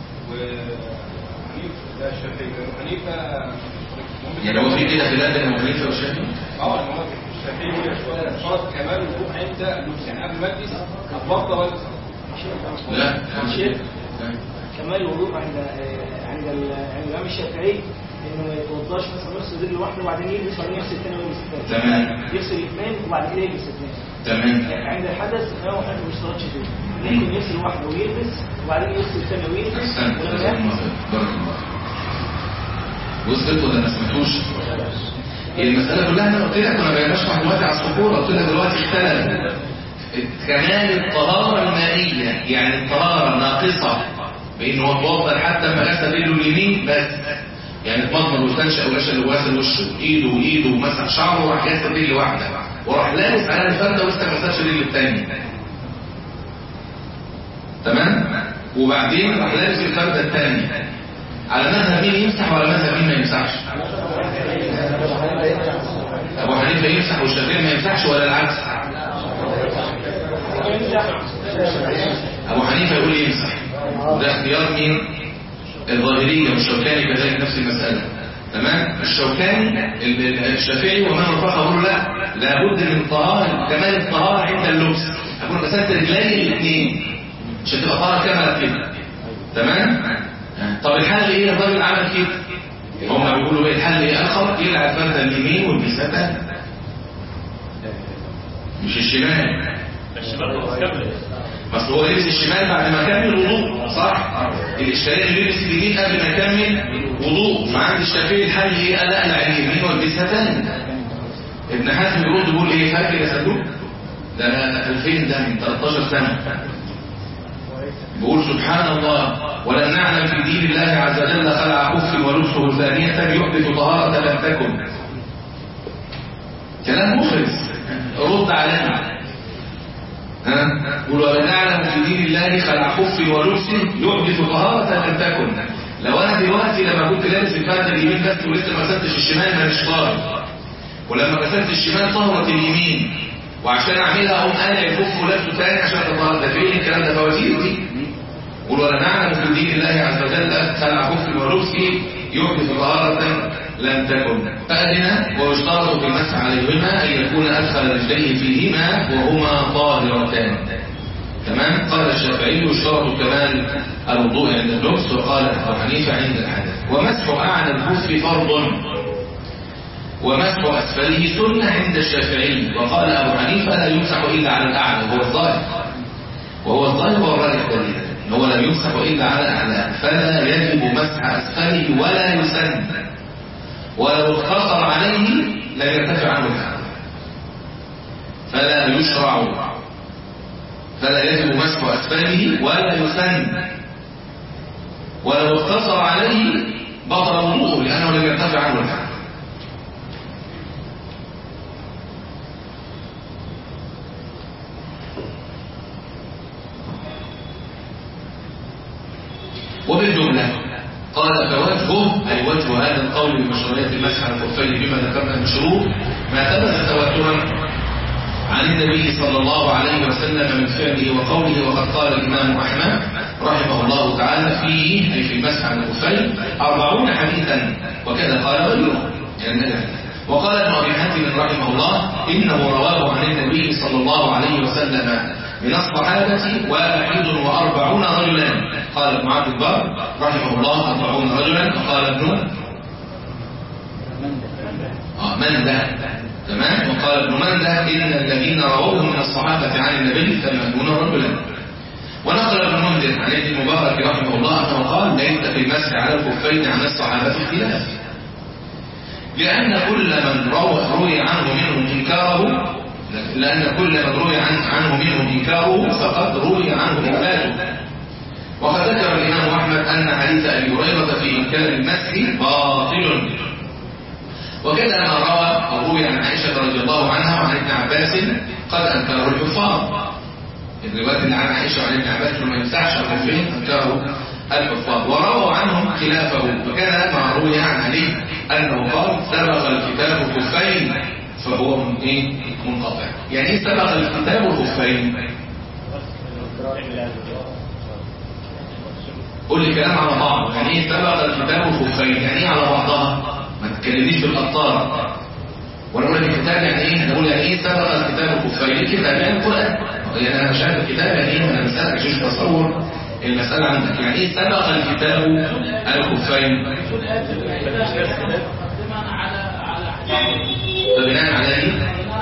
وحنيف ده الشافعي حنيفه يعني هو في كده خلاف بين ابو حنيفه والشافعي اه إن هو الشافعي هو يشترط كمال الوضوء عند اللبس يعني قبل ما البس اتوضا والبس لا شيخ. لا. كمال الوضوء عند آه، عند ال- عند الامام الشافعي انه ما يتوضاش مثلا يغسل رجل واحده وبعدين يلبس وبعدين يغسل الثاني ويلبس الثاني تمام يغسل اثنين وبعد كده يلبس اثنين تمام عند الحدث الامام حنيفه ما بيشترطش كده ممكن يغسل واحده ويلبس وبعدين يغسل الثانيه ويلبس احسنت ولما جزاك الله يحدث خير. بارك الله وصلت ولا ما سمعتوش المسألة كلها أنا قلت لك أنا بشرح دلوقتي على الصخور قلت لك دلوقتي اختلف كمال الطهارة المائية يعني الطهارة ناقصة بأنه هو توضل حتى ما غسل رجله اليمين بس يعني اتمضمض واستنشق وغسل وغسل وشه ايده وايده ومسح شعره وراح غسل رجل واحدة وراح لابس على الفردة ولسه ما غسلش الرجل الثانية تمام وبعدين راح لابس الفردة الثانية على مذهب مين يمسح وعلى مذهب مين ما يمسحش ابو حنيفه يمسح والشافعي ما يمسحش ولا العكس ابو حنيفه يقول يمسح ده اختيار مين الظاهريه والشوكاني كذلك نفس المساله تمام الشوكاني الشافعي ومن وافقه يقول لا لابد من طهاره كمال الطهاره عند اللبس اكون غسلت رجلي الاثنين عشان تبقى طهاره كامله كده تمام طب الحل ايه الراجل عمل كده هم بيقولوا ايه الحل ايه اخر يلعب فرده اليمين والبساتة مش الشمال الشباب خلاص كمل بس هو لبس الشمال بعد ما كمل وضوء صح الاشتراك لبس اليمين قبل ما يكمل وضوء فعند الشافعي الحل ايه قال اقلع اليمين والبسها تاني ابن حزم بيرد بيقول ايه فاكر يا صندوق ده 2000 ده من 13 سنه بيقول سبحان الله ولم نعلم في دين الله عز وجل خلع كف ولبسه ثانية يحدث طهارة لم تكن كلام مخلص رد علينا ها قل ولم نعلم في دين الله خلع كف ولبسه يحدث طهارة لم تكن لو انا دلوقتي لما كنت لابس الفرده اليمين بس ولسه ما غسلتش الشمال ماليش طاهر ولما غسلت الشمال طهرت اليمين وعشان اعملها اقوم قالع الكف ولابسه ثاني عشان اتطهر ده فين الكلام ده فواتير دي قل ولا نعلم في دين الله عز وجل خلع كف ولبسه يحدث طهارة لم تكن فأذن ويشترط في المسح عليهما أن يكون أدخل رجليه فيهما وهما طاهرتان تمام قال الشافعي يشترط كمال الوضوء عند اللبس وقال أبو حنيفة عند الحدث ومسح أعلى الكف فرض ومسح أسفله سنة عند الشافعي وقال أبو حنيفة لا يمسح إلا على الأعلى وهو الظاهر وهو الظاهر والراجح دليلا هو لا يمسح إلا على الأعلى فلا يجب مسح أسفله ولا يسن ولو اقتصر عليه لم يرتفع عنه الحال فلا يشرع فلا يجب مسح أسفله ولا يسن ولو اقتصر عليه بطل وضوءه لأنه لم يرتفع عنه الحال وبالجملة قال فوجهه أي وجه هذا القول بمشروعية المسح على الخفين بما ذكرنا من شروط ما ثبت تواترا عن النبي صلى الله عليه وسلم من فعله وقوله وقد قال الإمام أحمد رحمه الله تعالى فيه أي في المسح على الخفين أربعون حديثا وكذا قال غيره يعني وقال ابن أبي حاتم رحمه الله إنه رواه عن النبي صلى الله عليه وسلم من الصحابة واحد وأربعون رجلا قال ابن عبد البر رحمه الله أربعون رجلا وقال ابن آه من ده تمام وقال ابن منده إن الذين رووه من الصحابة عن النبي ثمانون رجلا ونقل ابن منذر عن ابن المبارك رحمه الله أنه قال ليس في المسح على الكفين عن الصحابة اختلاف لأن كل من روى روي عنه منهم إنكاره لأن كل من روي عن عنه منهم إنكاره فقد روي عنه إثباته وقد ذكر الإمام أحمد أن حديث أبي هريرة في إنكار المسح باطل وكذا ما روى أو روي عن عائشة رضي الله عنها وعن ابن عباس قد أنكره الحفاظ الروايات اللي عن عائشة وعن ابن عباس ما يمسحش الخفين أنكره الحفاظ ورووا عنهم خلافه وكان ما روي عن علي أنه قال سبق الكتاب الخفين فهو من ايه منقطع يعني ايه سبق الكتاب الخفين قول لي كلام على بعض يعني ايه سبق الكتاب الخفين يعني ايه على بعضها ما تتكلمنيش بالقطار وانا اقول لك الكتاب يعني ايه انا اقول يعني ايه سبق الكتاب الخفين الكتاب يعني القران يعني انا مش عارف الكتاب يعني ايه انا بسالك عشان تصور المساله عندك يعني ايه سبق الكتاب الخفين ده بناء على ايه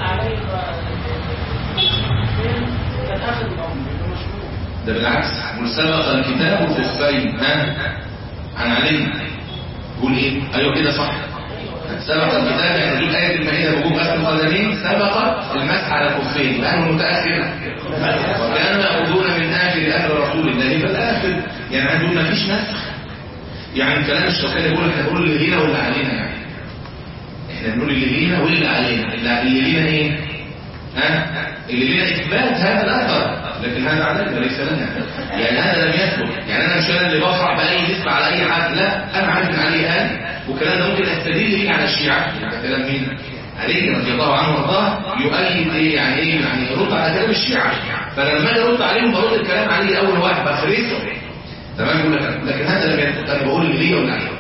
ده بالعكس قل سبق الكتاب خفين ها عن علي يقول ايه ايوه كده صح سبق الكتاب يعني نزول آية المائدة بوجوب غسل القدمين سبق المسح على الكفين لأنه متأخر وكانوا يأخذون من آخر أمر رسول الله فالآخر يعني عندهم ما فيش نسخ يعني كلام الشوكاني يقول احنا بنقول اللي لينا واللي علينا يعني احنا بنقول اللي لينا واللي علينا اللي اللي لينا ايه؟ ها؟ اللي لينا إثبات هذا الأثر لكن هذا علينا ليس لنا يعني هذا لم يثبت يعني أنا مش أنا اللي بفرح بأي نسبة على أي حد لا أنا عارف إن عليه هذا والكلام ده ممكن استدل به على الشيعة يعني كلام مين؟ علي رضي الله عنه وارضاه يؤيد ايه يعني ايه يعني يرد على كلام الشيعة فلما اجي ارد عليهم برد الكلام عليه اول واحد بخريسه تمام يقول لك لكن هذا لم يثبت انا بقول اللي ليه ولا عليه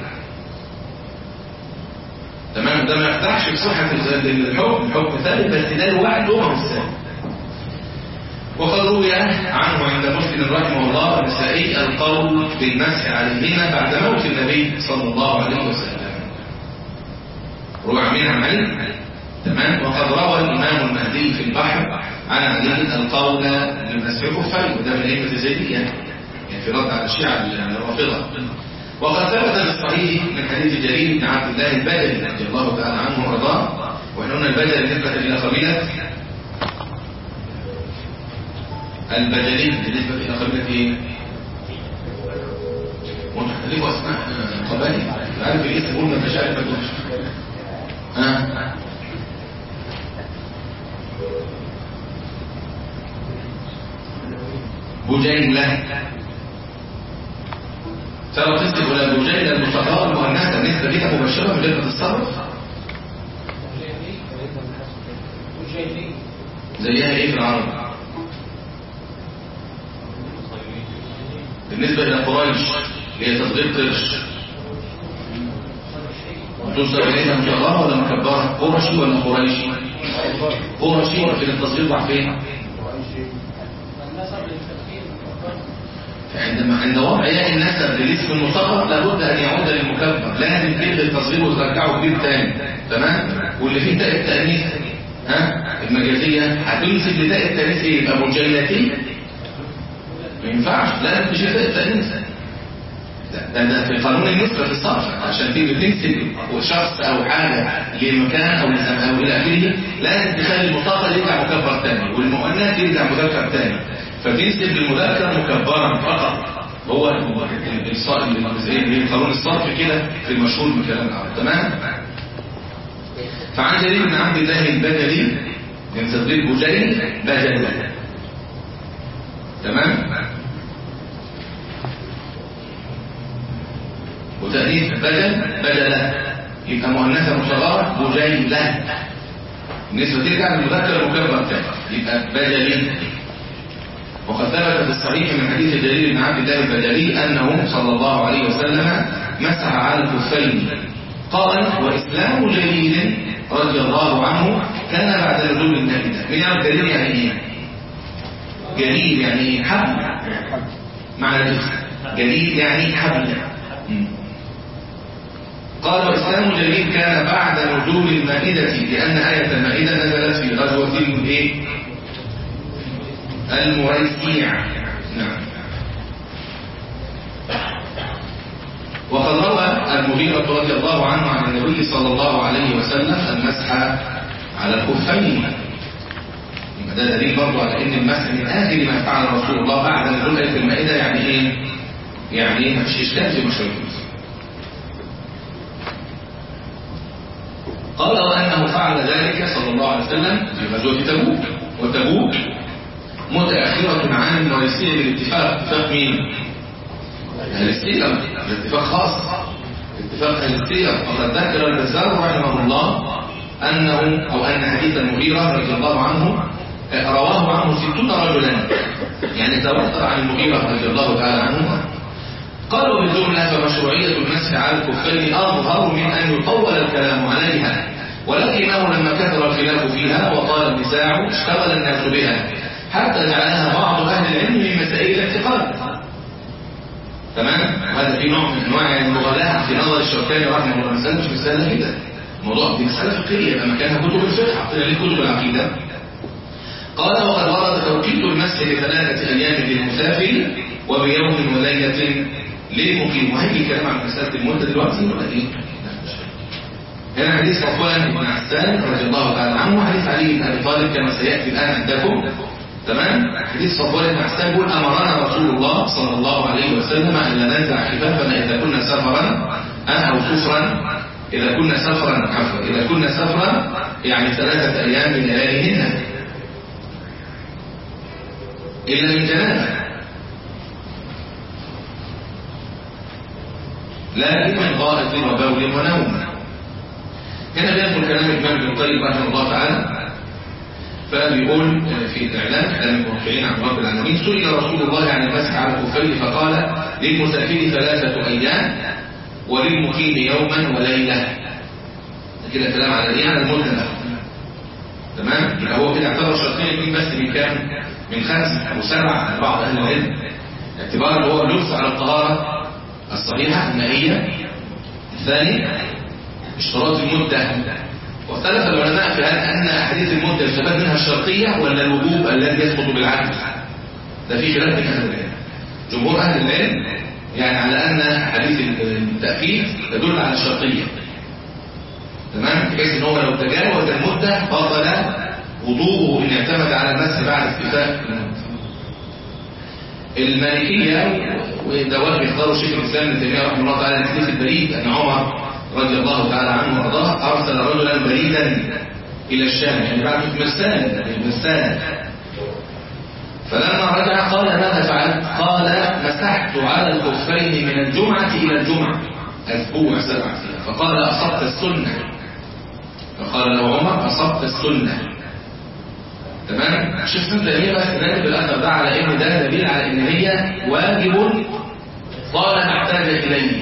تمام ده ما يقدحش بصحة الحكم الحكم ثابت بس ده الوعد هو الثاني وقد روي عنه عند مسلم رحمه الله والنسائي القول بالمسح عليهما بعد موت النبي صلى الله عليه وسلم روى عن عن علي تمام وقد روى الإمام المهدي في البحر عن علي القول بالمسح الكفين وده من أئمة الزيدية يعني في رد على الشيعة الرافضة وقد ثبت في الصحيح من حديث جرير بن عبد الله البجلي رضي الله تعالى عنه وارضاه واحنا قلنا البجلي نسبة إلى قبيلة البجلي بالنسبة إلى قبيلة إيه؟ وتحتلفوا أسماء قبائل عارف الاسم قلنا مش عارف ما تقولش ها بجيلة ترى تنسب إلى بجيلة المستقرة المؤنثة نسبة لها مباشرة من غير ما تتصرف زيها ايه في العرب بالنسبة إلى قريش هي تصغير قرش تنسب إليها مصغرة ولا مكبرة قرشي ولا قريشي قرشي ولكن التصغير ضع فين فعندما عند وضع ياء النسب للاسم المصغر لابد ان يعود للمكبر لازم تلغي التصغير وترجعه كبير تاني تمام واللي فيه تاء التانيث ها المجازيه هتنسب لتاء التانيث ايه يبقى مجيلتين ما ينفعش لا مش تاء التانيث ده ده في قانون النسبة في الصرف عشان تيجي تنسب شخص او حاجة لمكان او او الى اخره لازم تخلي المطلق يرجع مكبر تاني والمؤنث يرجع مذكر تاني فتنسب للمذكر مكبرا فقط هو قانون الصرف كده في المشهور من كلام العرب تمام فعن جرير بن عبد الله البجلي من تدريب بجلي بجل تمام وتأنيث بدل بدلا يبقى مؤنثة مصغرة بجيلة النسبة ترجع للمذكر المكبر تاني يبقى بجلي وقد ثبت في الصحيح من حديث جرير بن عبد الله البجلي أنه صلى الله عليه وسلم مسح على الكفين قال وإسلام جرير رضي الله عنه كان بعد نزول النافذة من يعرف جرير يعني ايه؟ جرير يعني ايه؟ حبل معنى الاسم جرير يعني حبل قال وإسلام جرير كان بعد نزول المائدة لأن آية المائدة نزلت في غزوة الايه؟ المريسيع نعم وقد روى المغيرة رضي الله عنه عن النبي صلى الله عليه وسلم المسح على الكفين ده دليل برضه على ان المسح من اخر ما فعل رسول الله بعد نزول آية المائدة يعني ايه؟ يعني ايه؟ مفيش اشكال في مشروع قال وأنه فعل ذلك صلى الله عليه وسلم في غزوة تبوك وتبوك متأخرة عن المريسية بالاتفاق اتفاق مين؟ أهل السيرة الاتفاق خاص اتفاق أهل السيرة وقد ذكر البزار رحمه الله أنه أو أن حديث المغيرة رضي الله عنه رواه عنه ستون رجلا يعني تواتر عن المغيرة رضي الله تعالى عنه قالوا بالجملة فمشروعية المسح على الكفين أظهر من أن يطول الكلام عليها ولكنه لما كثر الخلاف فيها وطال النزاع اشتغل الناس بها حتى جعلها بعض أهل العلم من مسائل الاعتقاد تمام وهذا في نوع من انواع المغالاة في نظر الشوكاني رحمه الله مسألة مش مسألة كده الموضوع دي مسألة فقهية يبقى مكانها كتب الفقه حطينا ليه كتب العقيدة قال وقد ورد توقيت المسح لثلاثة أيام للمسافر وبيوم وليلة للمقيم وهيجي كلام عن مسألة المدة دلوقتي ولا ايه؟ هنا حديث صفوان بن عسان رضي الله تعالى عنه حديث علي بن ابي طالب كما سياتي الان عندكم تمام حديث صفوان بن عسان يقول امرنا رسول الله صلى الله عليه وسلم ان لا ننزع خفافنا اذا كنا سفرا او سفرا اذا كنا سفرا عفوا اذا كنا سفرا يعني ثلاثه ايام من لياليهن الا من جنابه لكن من غائط وبول ونوم هنا بيدخل كلام الإمام ابن القيم رحمه الله تعالى فبيقول في الإعلام إعلام الموقعين عن رب العالمين سئل رسول الله عن المسح على الكفين فقال للمسافر ثلاثة أيام وللمقيم يوما وليلة ده كده كلام على ايه على المدة ده تمام يبقى هو كده اعتبر شرطين اثنين بس من كام من خمسة أو سبعة على بعض أهل العلم اعتبار اللي هو اللبس على الطهارة الصحيحة النهائية الثاني اشتراط المدة واختلف العلماء في هل أن أحاديث المدة يستفاد منها الشرطية ولا الوجوب الذي يسقط بالعدل ده في خلاف بين أهل العلم جمهور أهل العلم يعني على أن حديث التأكيد تدل على الشرطية تمام بحيث ان هو لو تجاوز المدة بطل وضوءه ان اعتمد على المسح بعد استيفاء المدة المالكية وده وجه اختاروا شيخ الاسلام ابن تيميه رحمه الله تعالى الحديث البريد ان عمر رضي الله تعالى عنه وارضاه ارسل رجلا بريدا الى الشام يعني بعد مسان مسان فلما رجع قال ماذا فعلت قال مسحت على الخفين من الجمعة إلى الجمعة أسبوع سبع فيها فقال أصبت السنة فقال له عمر أصبت السنة تمام شوف ابن تيميه بقى استدل بالاثر ده على ان ده دليل على ان هي واجب طال احتاج اليه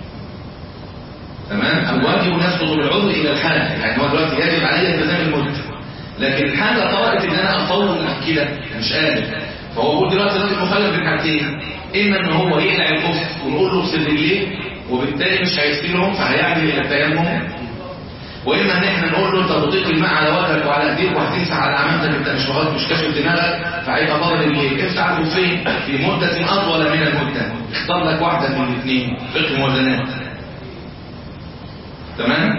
تمام او واجب يسقط بالعذر الى الحاله يعني هو دلوقتي يجب علي التزام المده لكن الحاجه طارت ان انا اطول كده مش قادر فهو بيقول دلوقتي دلوقتي مخالف بين حاجتين اما ان هو يقلع الكف ونقول له اغسل رجليه وبالتالي مش هيغسلهم فهيعدل الى التيمم واما ان احنا نقول له انت بتطيق الماء على وجهك وعلى ايديك وهتمسح على عمامتك انت مش واخد مش كاشف دماغك فهيبقى فاضل الايه امسح على الكفين في مده اطول من المده اختار لك واحده من الاثنين فقه موازنات تمام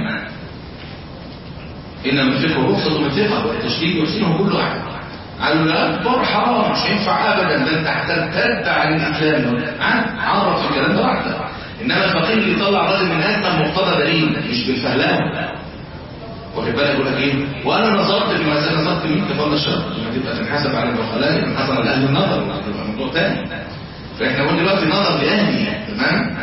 انما الفقه الرخصه من الثقه والتشديد يحسنه كل واحد قالوا لا الطهر حرام مش هينفع ابدا ده انت هترتد عن الاسلام عرف الكلام ده واحده انما الفقيه اللي يطلع راجل من ازمه مقتضى دليل مش بالفهلان واخد بالك يقول لك ايه وانا نظرت في مسألة نظرت مين كفضل الشرط لما تبقى تنحسب على البخلاء تنحسب على اهل النظر يبقى موضوع تاني فاحنا قلنا دلوقتي نظر لاهلي تمام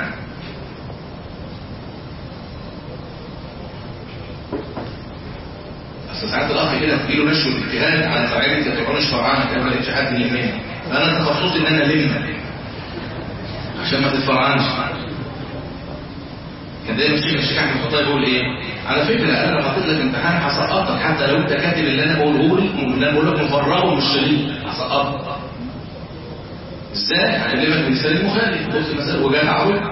اصل ساعات الاخ كده تجيله نشر الاجتهاد على قاعده يتبعون الشرعان كده ما لقيتش حد يلمني فانا تخصصي ان انا الم عشان ما تتفرعنش كان دايما الشيخ الشيخ احمد الخطيب بيقول ايه على فكره انا لو حطيت لك امتحان هسقطك حتى لو انت كاتب اللي انا بقوله لك اللي انا بقول لك مفرغه مش شديد هسقطك ازاي هكلمك بلسان المخالف بص مثلا وجاه عوض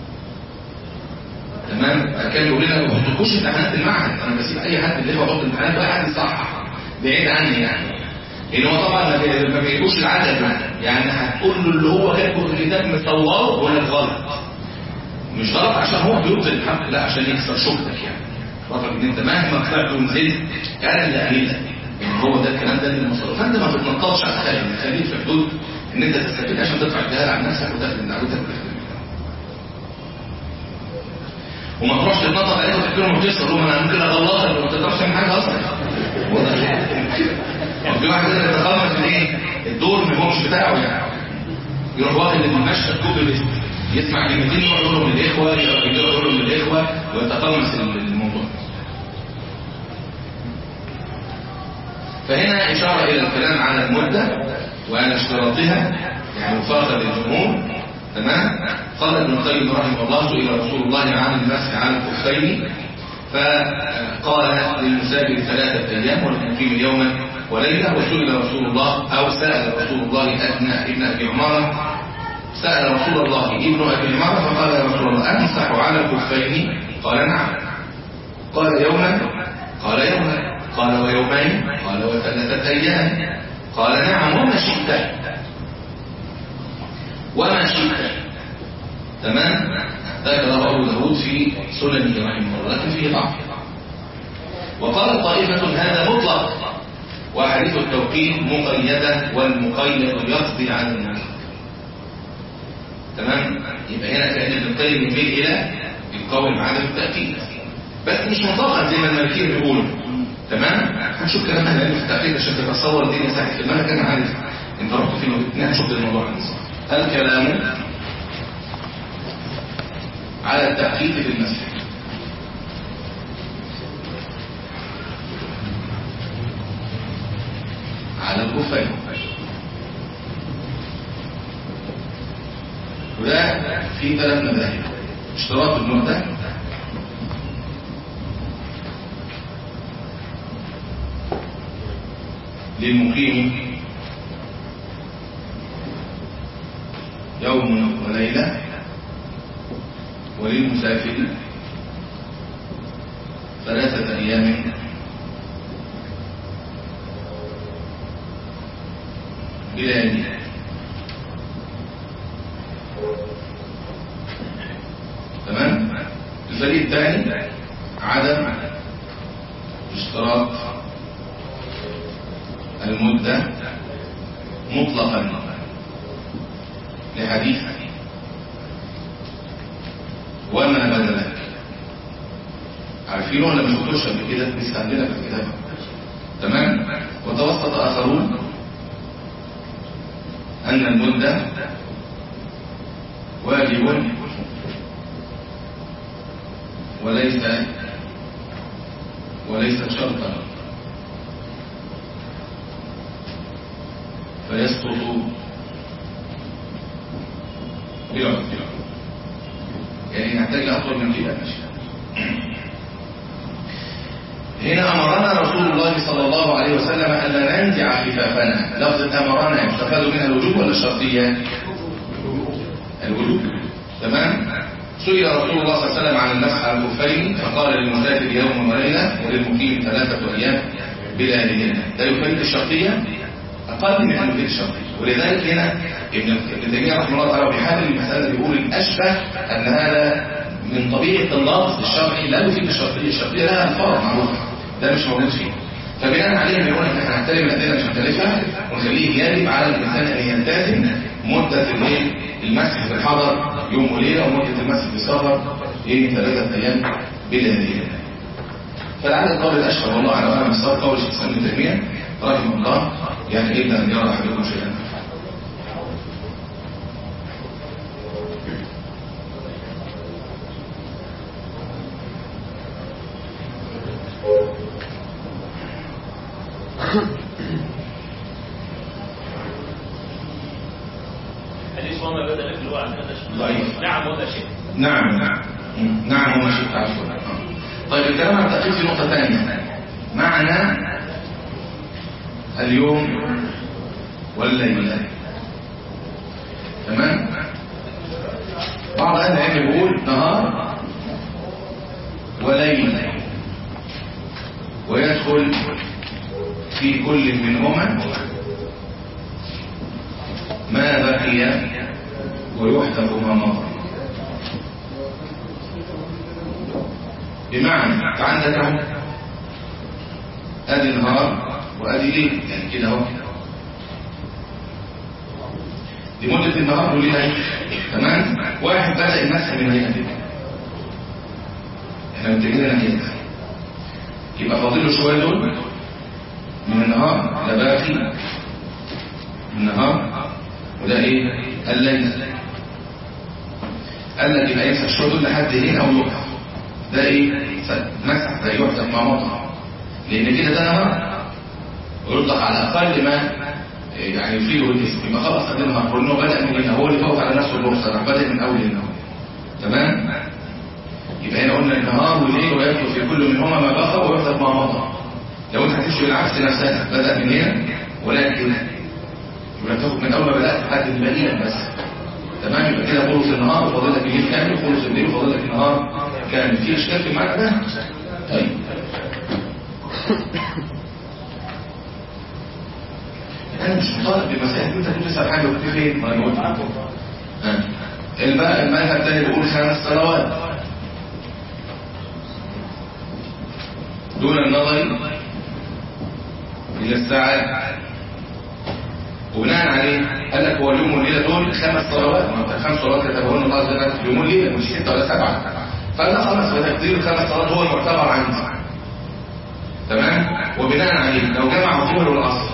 تمام كان يقول لنا ما تحطوش امتحانات المعهد انا بسيب اي حد اللي هو يحط امتحانات بقى حد يصحح بعيد عني يعني لان هو طبعا ما بيجيبوش العدد يعني هتقول له اللي هو كاتبه في الكتاب مصوره ولا غلط مش غلط عشان هو بيبطل الحق لا عشان يكسر شغلك يعني رغم ان انت مهما طلعت ونزلت كان اللي قليلك يعني هو ده الكلام ده اللي مصر فانت ما بتنططش على الخارج خليك في حدود ان انت تستفيد عشان تدفع الجهال عن نفسك وتاخد دعوتك وما تروحش تتنطط عليك وتحكي لهم وتكسر لهم انا ممكن اغلطك وما تقدرش تعمل حاجه اصلا في واحد كده يتخلص من ايه الدور ما هو مش بتاعه يعني يروح واخد المشهد كوبي بيست يسمع كلمتين يروح يقول لهم للاخوه يروح يقول لهم للاخوه ويتقمص الموضوع فهنا اشاره الى الكلام على المده وعلى اشتراطها يعني وفاقا للجمهور تمام قال ابن القيم رحمه الله سئل رسول الله عن المسح على الكفين فقال للمسافر ثلاثه ايام وللمقيم يوما وليله وسئل رسول الله او سال رسول الله ابن ابن ابي عماره سأل رسول الله ابن أبي عمر فقال يا رسول الله أمسح على الكفين قال نعم قال يوما قال يوما قال ويومين قال وثلاثة أيام قال نعم وما شئت وما شئت تمام ذكر أبو داود في سننه رحمه الله لكن فيه ضعف وقال طائفة هذا مطلق وأحاديث التوقيت مقيدة والمقيد يقضي عن الناس تمام يبقى هنا كأن ابن القيم يميل إلى القول بعدم التأكيد بس مش مطلقا زي ما المالكيين بيقولوا تمام هنشوف كلام اهل العلم في التأكيد عشان تتصور الدنيا سهل في الملك انا عارف انت رحت فين وجبتني هنشوف الموضوع عن الكلام على التأكيد في المسح على الكفين وده في ثلاث مذاهب اشتراط المدة للمقيم يوم وليلة وللمسافر ثلاثة أيام بلا نية تمام الفريق الثاني عدم اشتراط المدة مطلقا لحديث ومن بدلك عارفين ولا ما شفتوش قبل كده لسه عندنا في الكتاب تمام وتوسط اخرون ان المده واجب وليس وليس شرطا فيسقط بالعرف يعني نحتاج لأطول من كده ماشي هنا أمرنا رسول الله صلى الله عليه وسلم ألا ننزع خفافنا لفظ أمرنا يستفاد منها الوجوب ولا الشرطية الوجوب تمام سئل رسول الله صلى الله عليه وسلم عن المسح على الكفين فقال للمسافر يوم وليلة وللمقيم ثلاثة أيام بلا ليلة ده يفيد الشرطية أقل من أن يفيد الشرطية ولذلك هنا ابن ابن تيمية رحمه الله تعالى بيحاول المسألة بيقول الأشبه أن هذا من طبيعة اللفظ الشرعي لا يفيد الشرطية الشرطية لها الفرق معروفة ده مش موجود فيه فبناء عليه بيقول ان احنا هنحترم الادله مش هنختلفها ونخليه يجب على الانسان ان يلتزم مده الايه المسح في الحضر يوم وليله ومده المسح في السفر ايه ثلاثه ايام بلا ليله فلعل القول الاشهر والله على اعلم الصواب قول الشيخ سليم ابن تيميه رحمه الله يعني الا ان يرى احدكم شيئا حديث وما بدل في الوعد هذا شيء ضعيف. نعم ولا شيء نعم نعم نعم وما شئت عفوا طيب الكلام عن التأكيد في نقطة ثانية معنى اليوم والليلة تمام بعض أهل العلم بيقول نهار وليل ويدخل في كل منهما ما بقي ويحذف ما مضى بمعنى انت عندك اهو ادي نهار وادي ليل يعني كده اهو دي مدة النهار والليل اهي تمام واحد بدأ المسح من هنا كده احنا متجهين كده يبقى فاضل له شوية دول من النهار ده باقي من النهار وده ايه الليل قال لك يبقى يمسح شوية دول لحد هنا او يقف ده ايه مسح ده يحسب مع مطعم لان كده ده نهار ويطلق على اقل ما يعني يفيده الاسم يبقى خلاص ده نهار قلنا بدا من هنا هو اللي فوت على نفسه الرخصه راح بدا من اول النهار تمام يبقى هنا قلنا النهار والليل ويدخل في كل منهما ما بقى ويحسب مع مطعم لو انت هتمشي بالعكس نفسها بدا من هنا ولكن يبقى تاخد من اول ما بدات لحد البديل بس تمام يبقى كده خلص النهار وفاضل لك الليل كامل خلص الليل وفاضل لك النهار كامل في اشكال في المعنى ده طيب انا مش مطالب بمسائل انت كنت تسال حاجه وكنت فين ما انا قلت لكم ها. البقى المذهب الثاني بيقول خمس صلوات دون النظر إلى الساعات وبناء عليه قال لك هو اليوم والليلة دول خمس صلوات ما انت خمس صلوات كتبهن الله عز وجل في اليوم والليلة مش ستة ولا سبعة فقال لك خلاص فتقدير الخمس صلوات هو المعتبر عندي تمام وبناء عليه لو جمع الظهر والعصر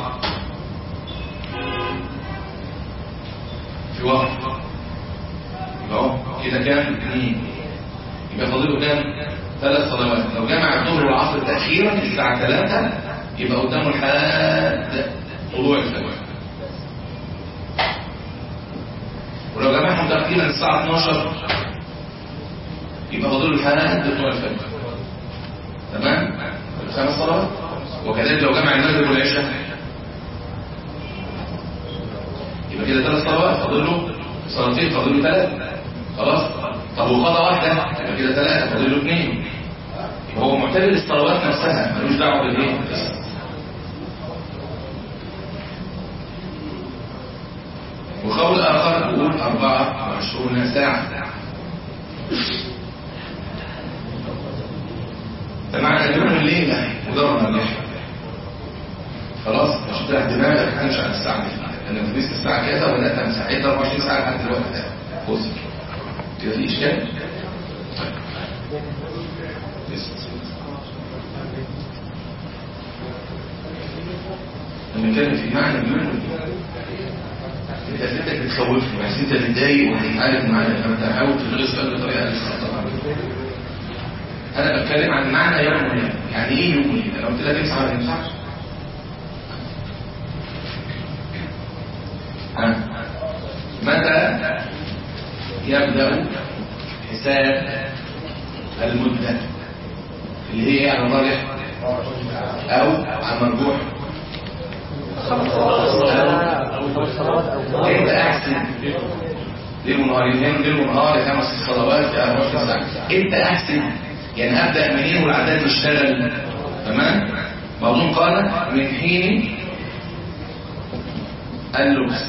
في وقت يبقى اهو كده كام اثنين يبقى فاضله كام ثلاث صلوات لو جمع الظهر والعصر تأخيرا الساعة 3 يبقى قدامه لحد طلوع الفجر ولو جمعهم تقريبا الساعة 12 يبقى فاضله لحد طلوع الفجر تمام خمس صلوات وكذلك لو جمع المغرب والعشاء يبقى كده ثلاث صلوات فاضل له صلاتين فاضل له ثلاث خلاص طب وقضى واحده يبقى كده ثلاثه فاضل له اثنين يبقى هو معتبر الصلوات نفسها ملوش دعوه بالايه وقول اخر يقول 24 ساعه ده معنى اليوم الليله مجرد الليل خلاص مش تريح دماغك همشي على الساعه دي انا لبست الساعه كذا وبدات امسح عدة 24 ساعه لحد الوقت ده بص كده في اشكال بنتكلم في معنى اليوم انت اسئلتك بتخوفني بس انت متضايق وهتتعالج معايا فانت حاول تدرس سؤال بطريقه لسه انا بتكلم عن معنى يوم وليله يعني ايه يوم وليله لو قلت لك امسح ولا ما تمسحش ها؟ متى يبدا حساب المده اللي هي على الراجح او على المرجوح انت احسن ليل ونهار يومين ليل ونهار خمس صلوات في 24 ساعه انت احسن يعني ابدا منين والعداد يشتغل تمام موضوع قال من حين اللبس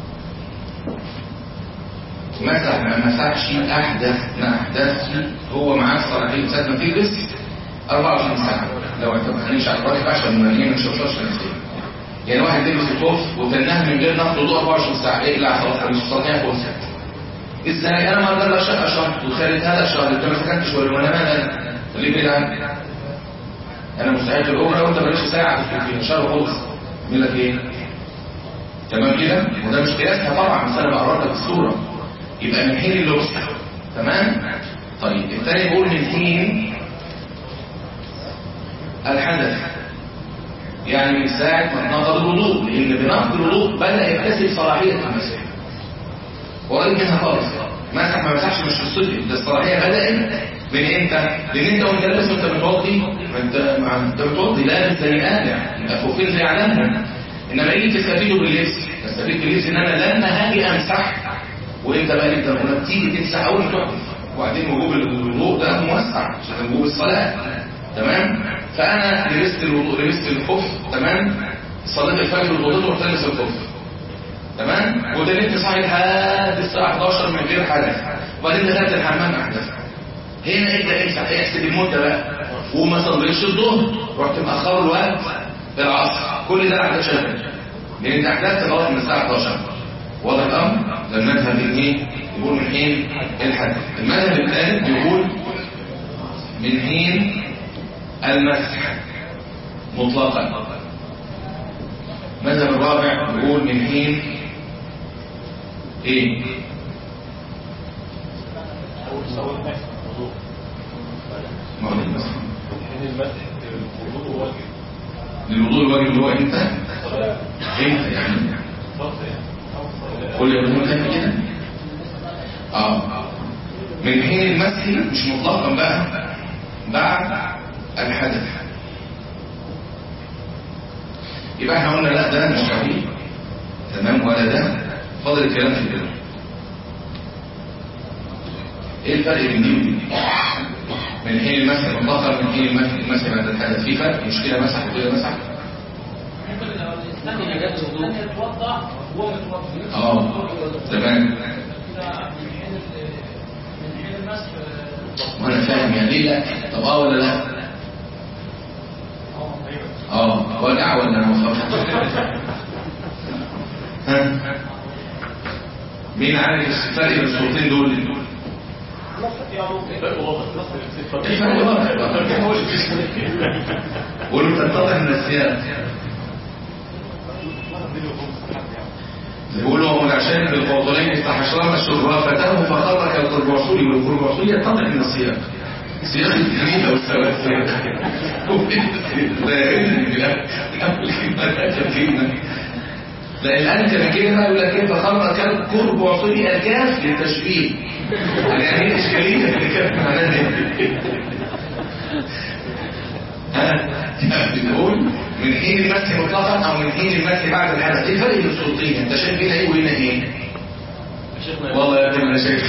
مسح ما مسحش احدث ما احدثش هو معاه صلاحيه ساعه ما تلبس 24 ساعه لو اعتبر هنمشي على الراجح عشان ما هي مش هتوصلش نفسيا يعني واحد لبس الكوف وتنها من غير نقض ضوء 24 ساعه اقلع خلاص مش صلاحيه فرصه ازاي انا ما اقدر اشهر شهر وخارج هذا الشهر انت ما سكنتش ولا وانا ماذا اللي بعيد عنك انا مستعد الاجره وانت مالكش ساعه في الشهر خالص يقول لك ايه تمام كده وده مش قياسها طبعا بس انا بقرب لك الصوره يبقى من حين اللبس تمام طيب الثاني بيقول من حين الحدث يعني من ساعة ما نقض الوضوء لأن بنقض الوضوء بدأ يكتسب صلاحية المسح وقال منها خالص مسح ما مسحش مش في الصدق ده الصلاحية بدأت من امتى؟ لأن أنت وأنت لابس وأنت متوضي ما أنت ما أنت متوضي لابس زي قالع يبقى فوقين زي علامهم إنما يجي تستفيدوا باللبس تستفيد باللبس إن أنا لما هاجي أمسح وأنت بقى أنت لما بتيجي تمسح أول ما تحدث وبعدين وجوب الوضوء ده موسع عشان وجوب الصلاة تمام؟ فانا لبست الوضوء لبست الخف تمام صليت الفجر ووضوء ورحت لابس الخف تمام ودنيت صاحي لحد الساعه 11 من غير حدث وبعدين دخلت الحمام احدث هنا انت امسح احسب المده بقى وما صليتش الظهر رحت مأخر الوقت العصر كل ده احداث شغل لان انت احدثت خلاص من الساعه 11 واضح الامر ده المذهب الايه يقول من حين الحدث المذهب الثالث يقول من حين المسح مطلقا المذهب الرابع يقول من حين ايه ما هو المسح للوضوء الواجب اللي هو امتى امتى يعني كل يوم كان كده اه من حين المسح مش مطلقا بقى بعد الحدث يبقى احنا قلنا لا ده مش صحيح تمام ولا ده فاضل الكلام في كده ايه الفرق بين دي ودي من حين المسح المطلقه من حين المسح المسح بعد الحدث في فرق مش كده مسح وكده مسح اه تمام وانا فاهم يعني ليه لا طب اه ولا لا السماع ولا ما ها مين عارف الفرق بين الصوتين دول الفرق واضح قولوا تتضح من السياق يقولوا هم عشان بالفضلين استحشرنا شرافته فخرج القربعصولي والقربعصولي يتضح من السياق سياق الجميلة والسواسية لا الآن كان كده يقول لك ايه فخرج القرب وعصولي الكاف للتشبيه يعني هي الإشكالية اللي كانت معناها ايه بنقول من حين المسح مطلقا او من حين المسح بعد الحدث ايه الفرق بين الصوتين انت شايف هنا ايه وهنا ايه والله يا ابني انا شايف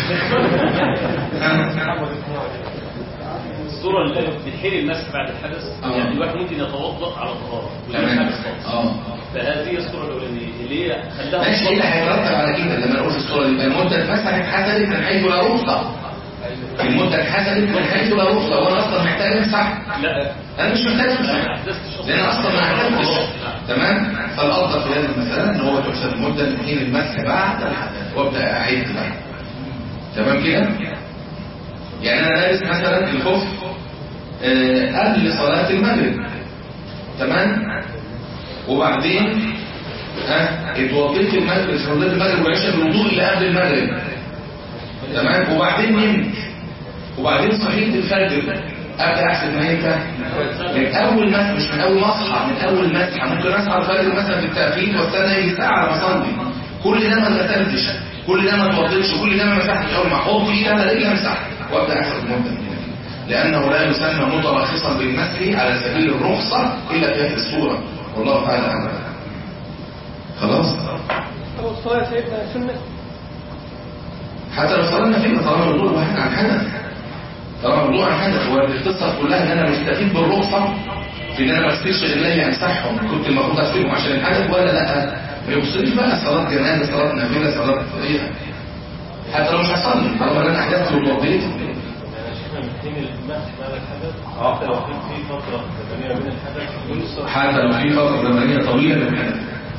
الصورة اللي في حين المسح بعد الحدث آه. يعني الواحد ممكن يتوضأ على طهارة تمام ويحدث خالص. اه فهذه الصورة الأولانية اللي هي خلاها ماشي ايه اللي هيترتب على كده لما نقول في الصوره دي يبقى المده اتمسحت اتحسبت من حيث لا رخصه المده اتحسبت من حيث لا رخصه وانا اصلا محتاج امسح لا انا مش محتاج ما امسح أحدثتش أصلا لان اصلا ما احتاجتش تمام فالافضل في هذه المساله ان هو تحسب المده من حين المسح بعد الحدث وابدا اعيد بقى تمام كده يعني انا لابس مثلا الخف آه، قبل صلاه المغرب تمام وبعدين ها اتوضيت المغرب صليت المغرب والعشاء بالوضوء اللي قبل المغرب تمام وبعدين نمت وبعدين صحيت الفجر ابدا احسب ما امتى من اول مسح مش من اول ما اصحى من اول مسحه ممكن اصحى الفجر مثلا في التاخير واستنى يجي ساعه على ما اصلي كل ده ما غسلتش كل ده ما اتوضيتش كل ده ما مسحتش اول ما احط ايدي على رجلي امسح وابدا احسب المده من هنا لانه لا يسمى مترخصا بالمسح على سبيل الرخصه الا في هذه الصوره والله تعالى اعلم خلاص طب الصلاة يا سيدنا سنة حتى لو صلينا فيه طالما الوضوء واحد عن حدث طالما الوضوء عن حدث هو القصه كلها ان انا مستفيد بالرخصه في ان انا ما اغسلش رجلي امسحهم كنت المفروض اغسلهم عشان الحدث ولا لا ما يوصلش بقى صلاه جنازه صلاه نافله صلاه ايه حتى لو مش هصلي طالما انا احدثت واتوضيت يعني شيخنا من حين المسح بعد الحدث حتى لو كان في فترة زمنية بين الحدث وبين الصلاة حتى لو في فتره زمنيه طويله من الحدث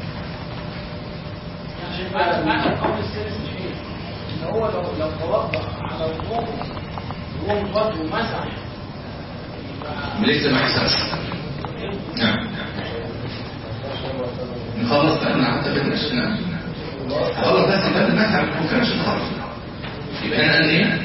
معنى القول الثالث مش ايه؟ ان هو لو لو توضأ على وضوء وهو مفضل ومسح يبقى لسه ما حسبش نعم نخلص بقى انا حتى بدنا عشان خلص بس بقى المسح ممكن عشان نخلص يبقى هنا قال ايه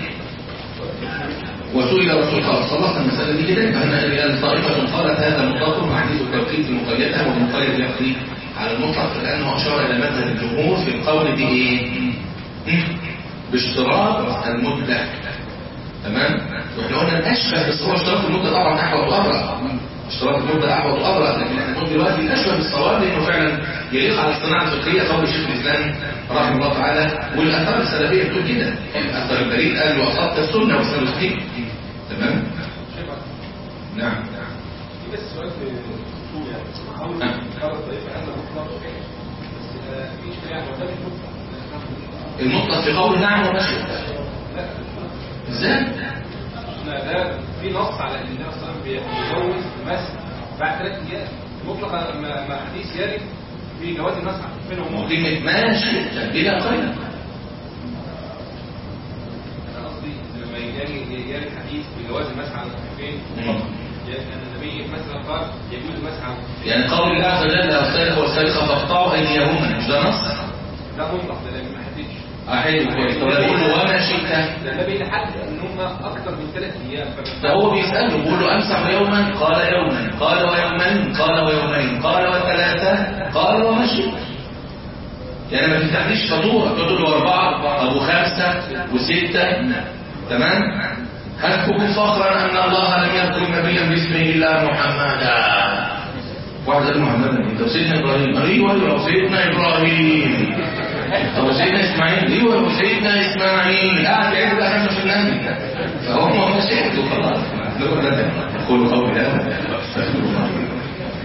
وسئل رسول الله صلى الله عليه وسلم المسألة دي كده يبقى هنا قال طائفة قالت هذا مطلق مع حديث التوقيت المقيدة والمقيد يقضي على المطلق لأنه أشار إلى مذهب الجمهور في القول بإيه؟ م? باشتراط المدة تمام؟ واحنا قلنا الأشبه بس هو اشتراط المدة طبعا أحوط وأبرأ اشتراط المدة أحوط وأبرأ لكن احنا نقول دلوقتي الأشبه بالصواب لأنه فعلا يليق على الصناعة الفقهية قول شيخ الإسلام رحمه الله تعالى والآثار السلفية بتقول كده الأثر الدليل قال له أصبت السنة والسلفية تمام؟ نعم بس سؤال في الأصول يعني أول نعم. قال الطائفة أن المطلق بس آه، في إشكال يعني وده مش مطلق المطلق في قول نعم ومشي لا ازاي؟ احنا ده في نص على ان النبي صلى الله عليه وسلم بيجوز المسح بعد ثلاث ايام مطلق ما ما حديث يرد في جواز المسح منهم كلمة ماشي بلا قيد انا قصدي لما يجي يرد حديث بجواز المسح على الخفين مم. لان النبي مثلا قال يجوز المسح على الخفين يعني قول الله عز وجل السارق والسارقة فاقطعوا أيديهما مش ده نص؟ ده مطلق ده لان ما حددش أحيد كويس طب يقول له وما شئت ده النبي حدد ان هم اكثر من ثلاث ايام ده هو بيسأله بيقول له أمسح يوما قال يوما قال ويومين قال ويومين قال وثلاثة قال وما شئت يعني ما تفتحليش فاتورة تقول له أربعة أبو خمسة وستة تمام هلكم فخرا أن الله لم يذكر نبيا باسمه إلا محمدا واحد قال محمدا انت وسيدنا إبراهيم أيوة أيوة وسيدنا إبراهيم طب وسيدنا إسماعيل أيوة وسيدنا إسماعيل قاعد يعد بقى خمسة في النبي فهم هم شهدوا خلاص قولوا قولي هذا استغفر الله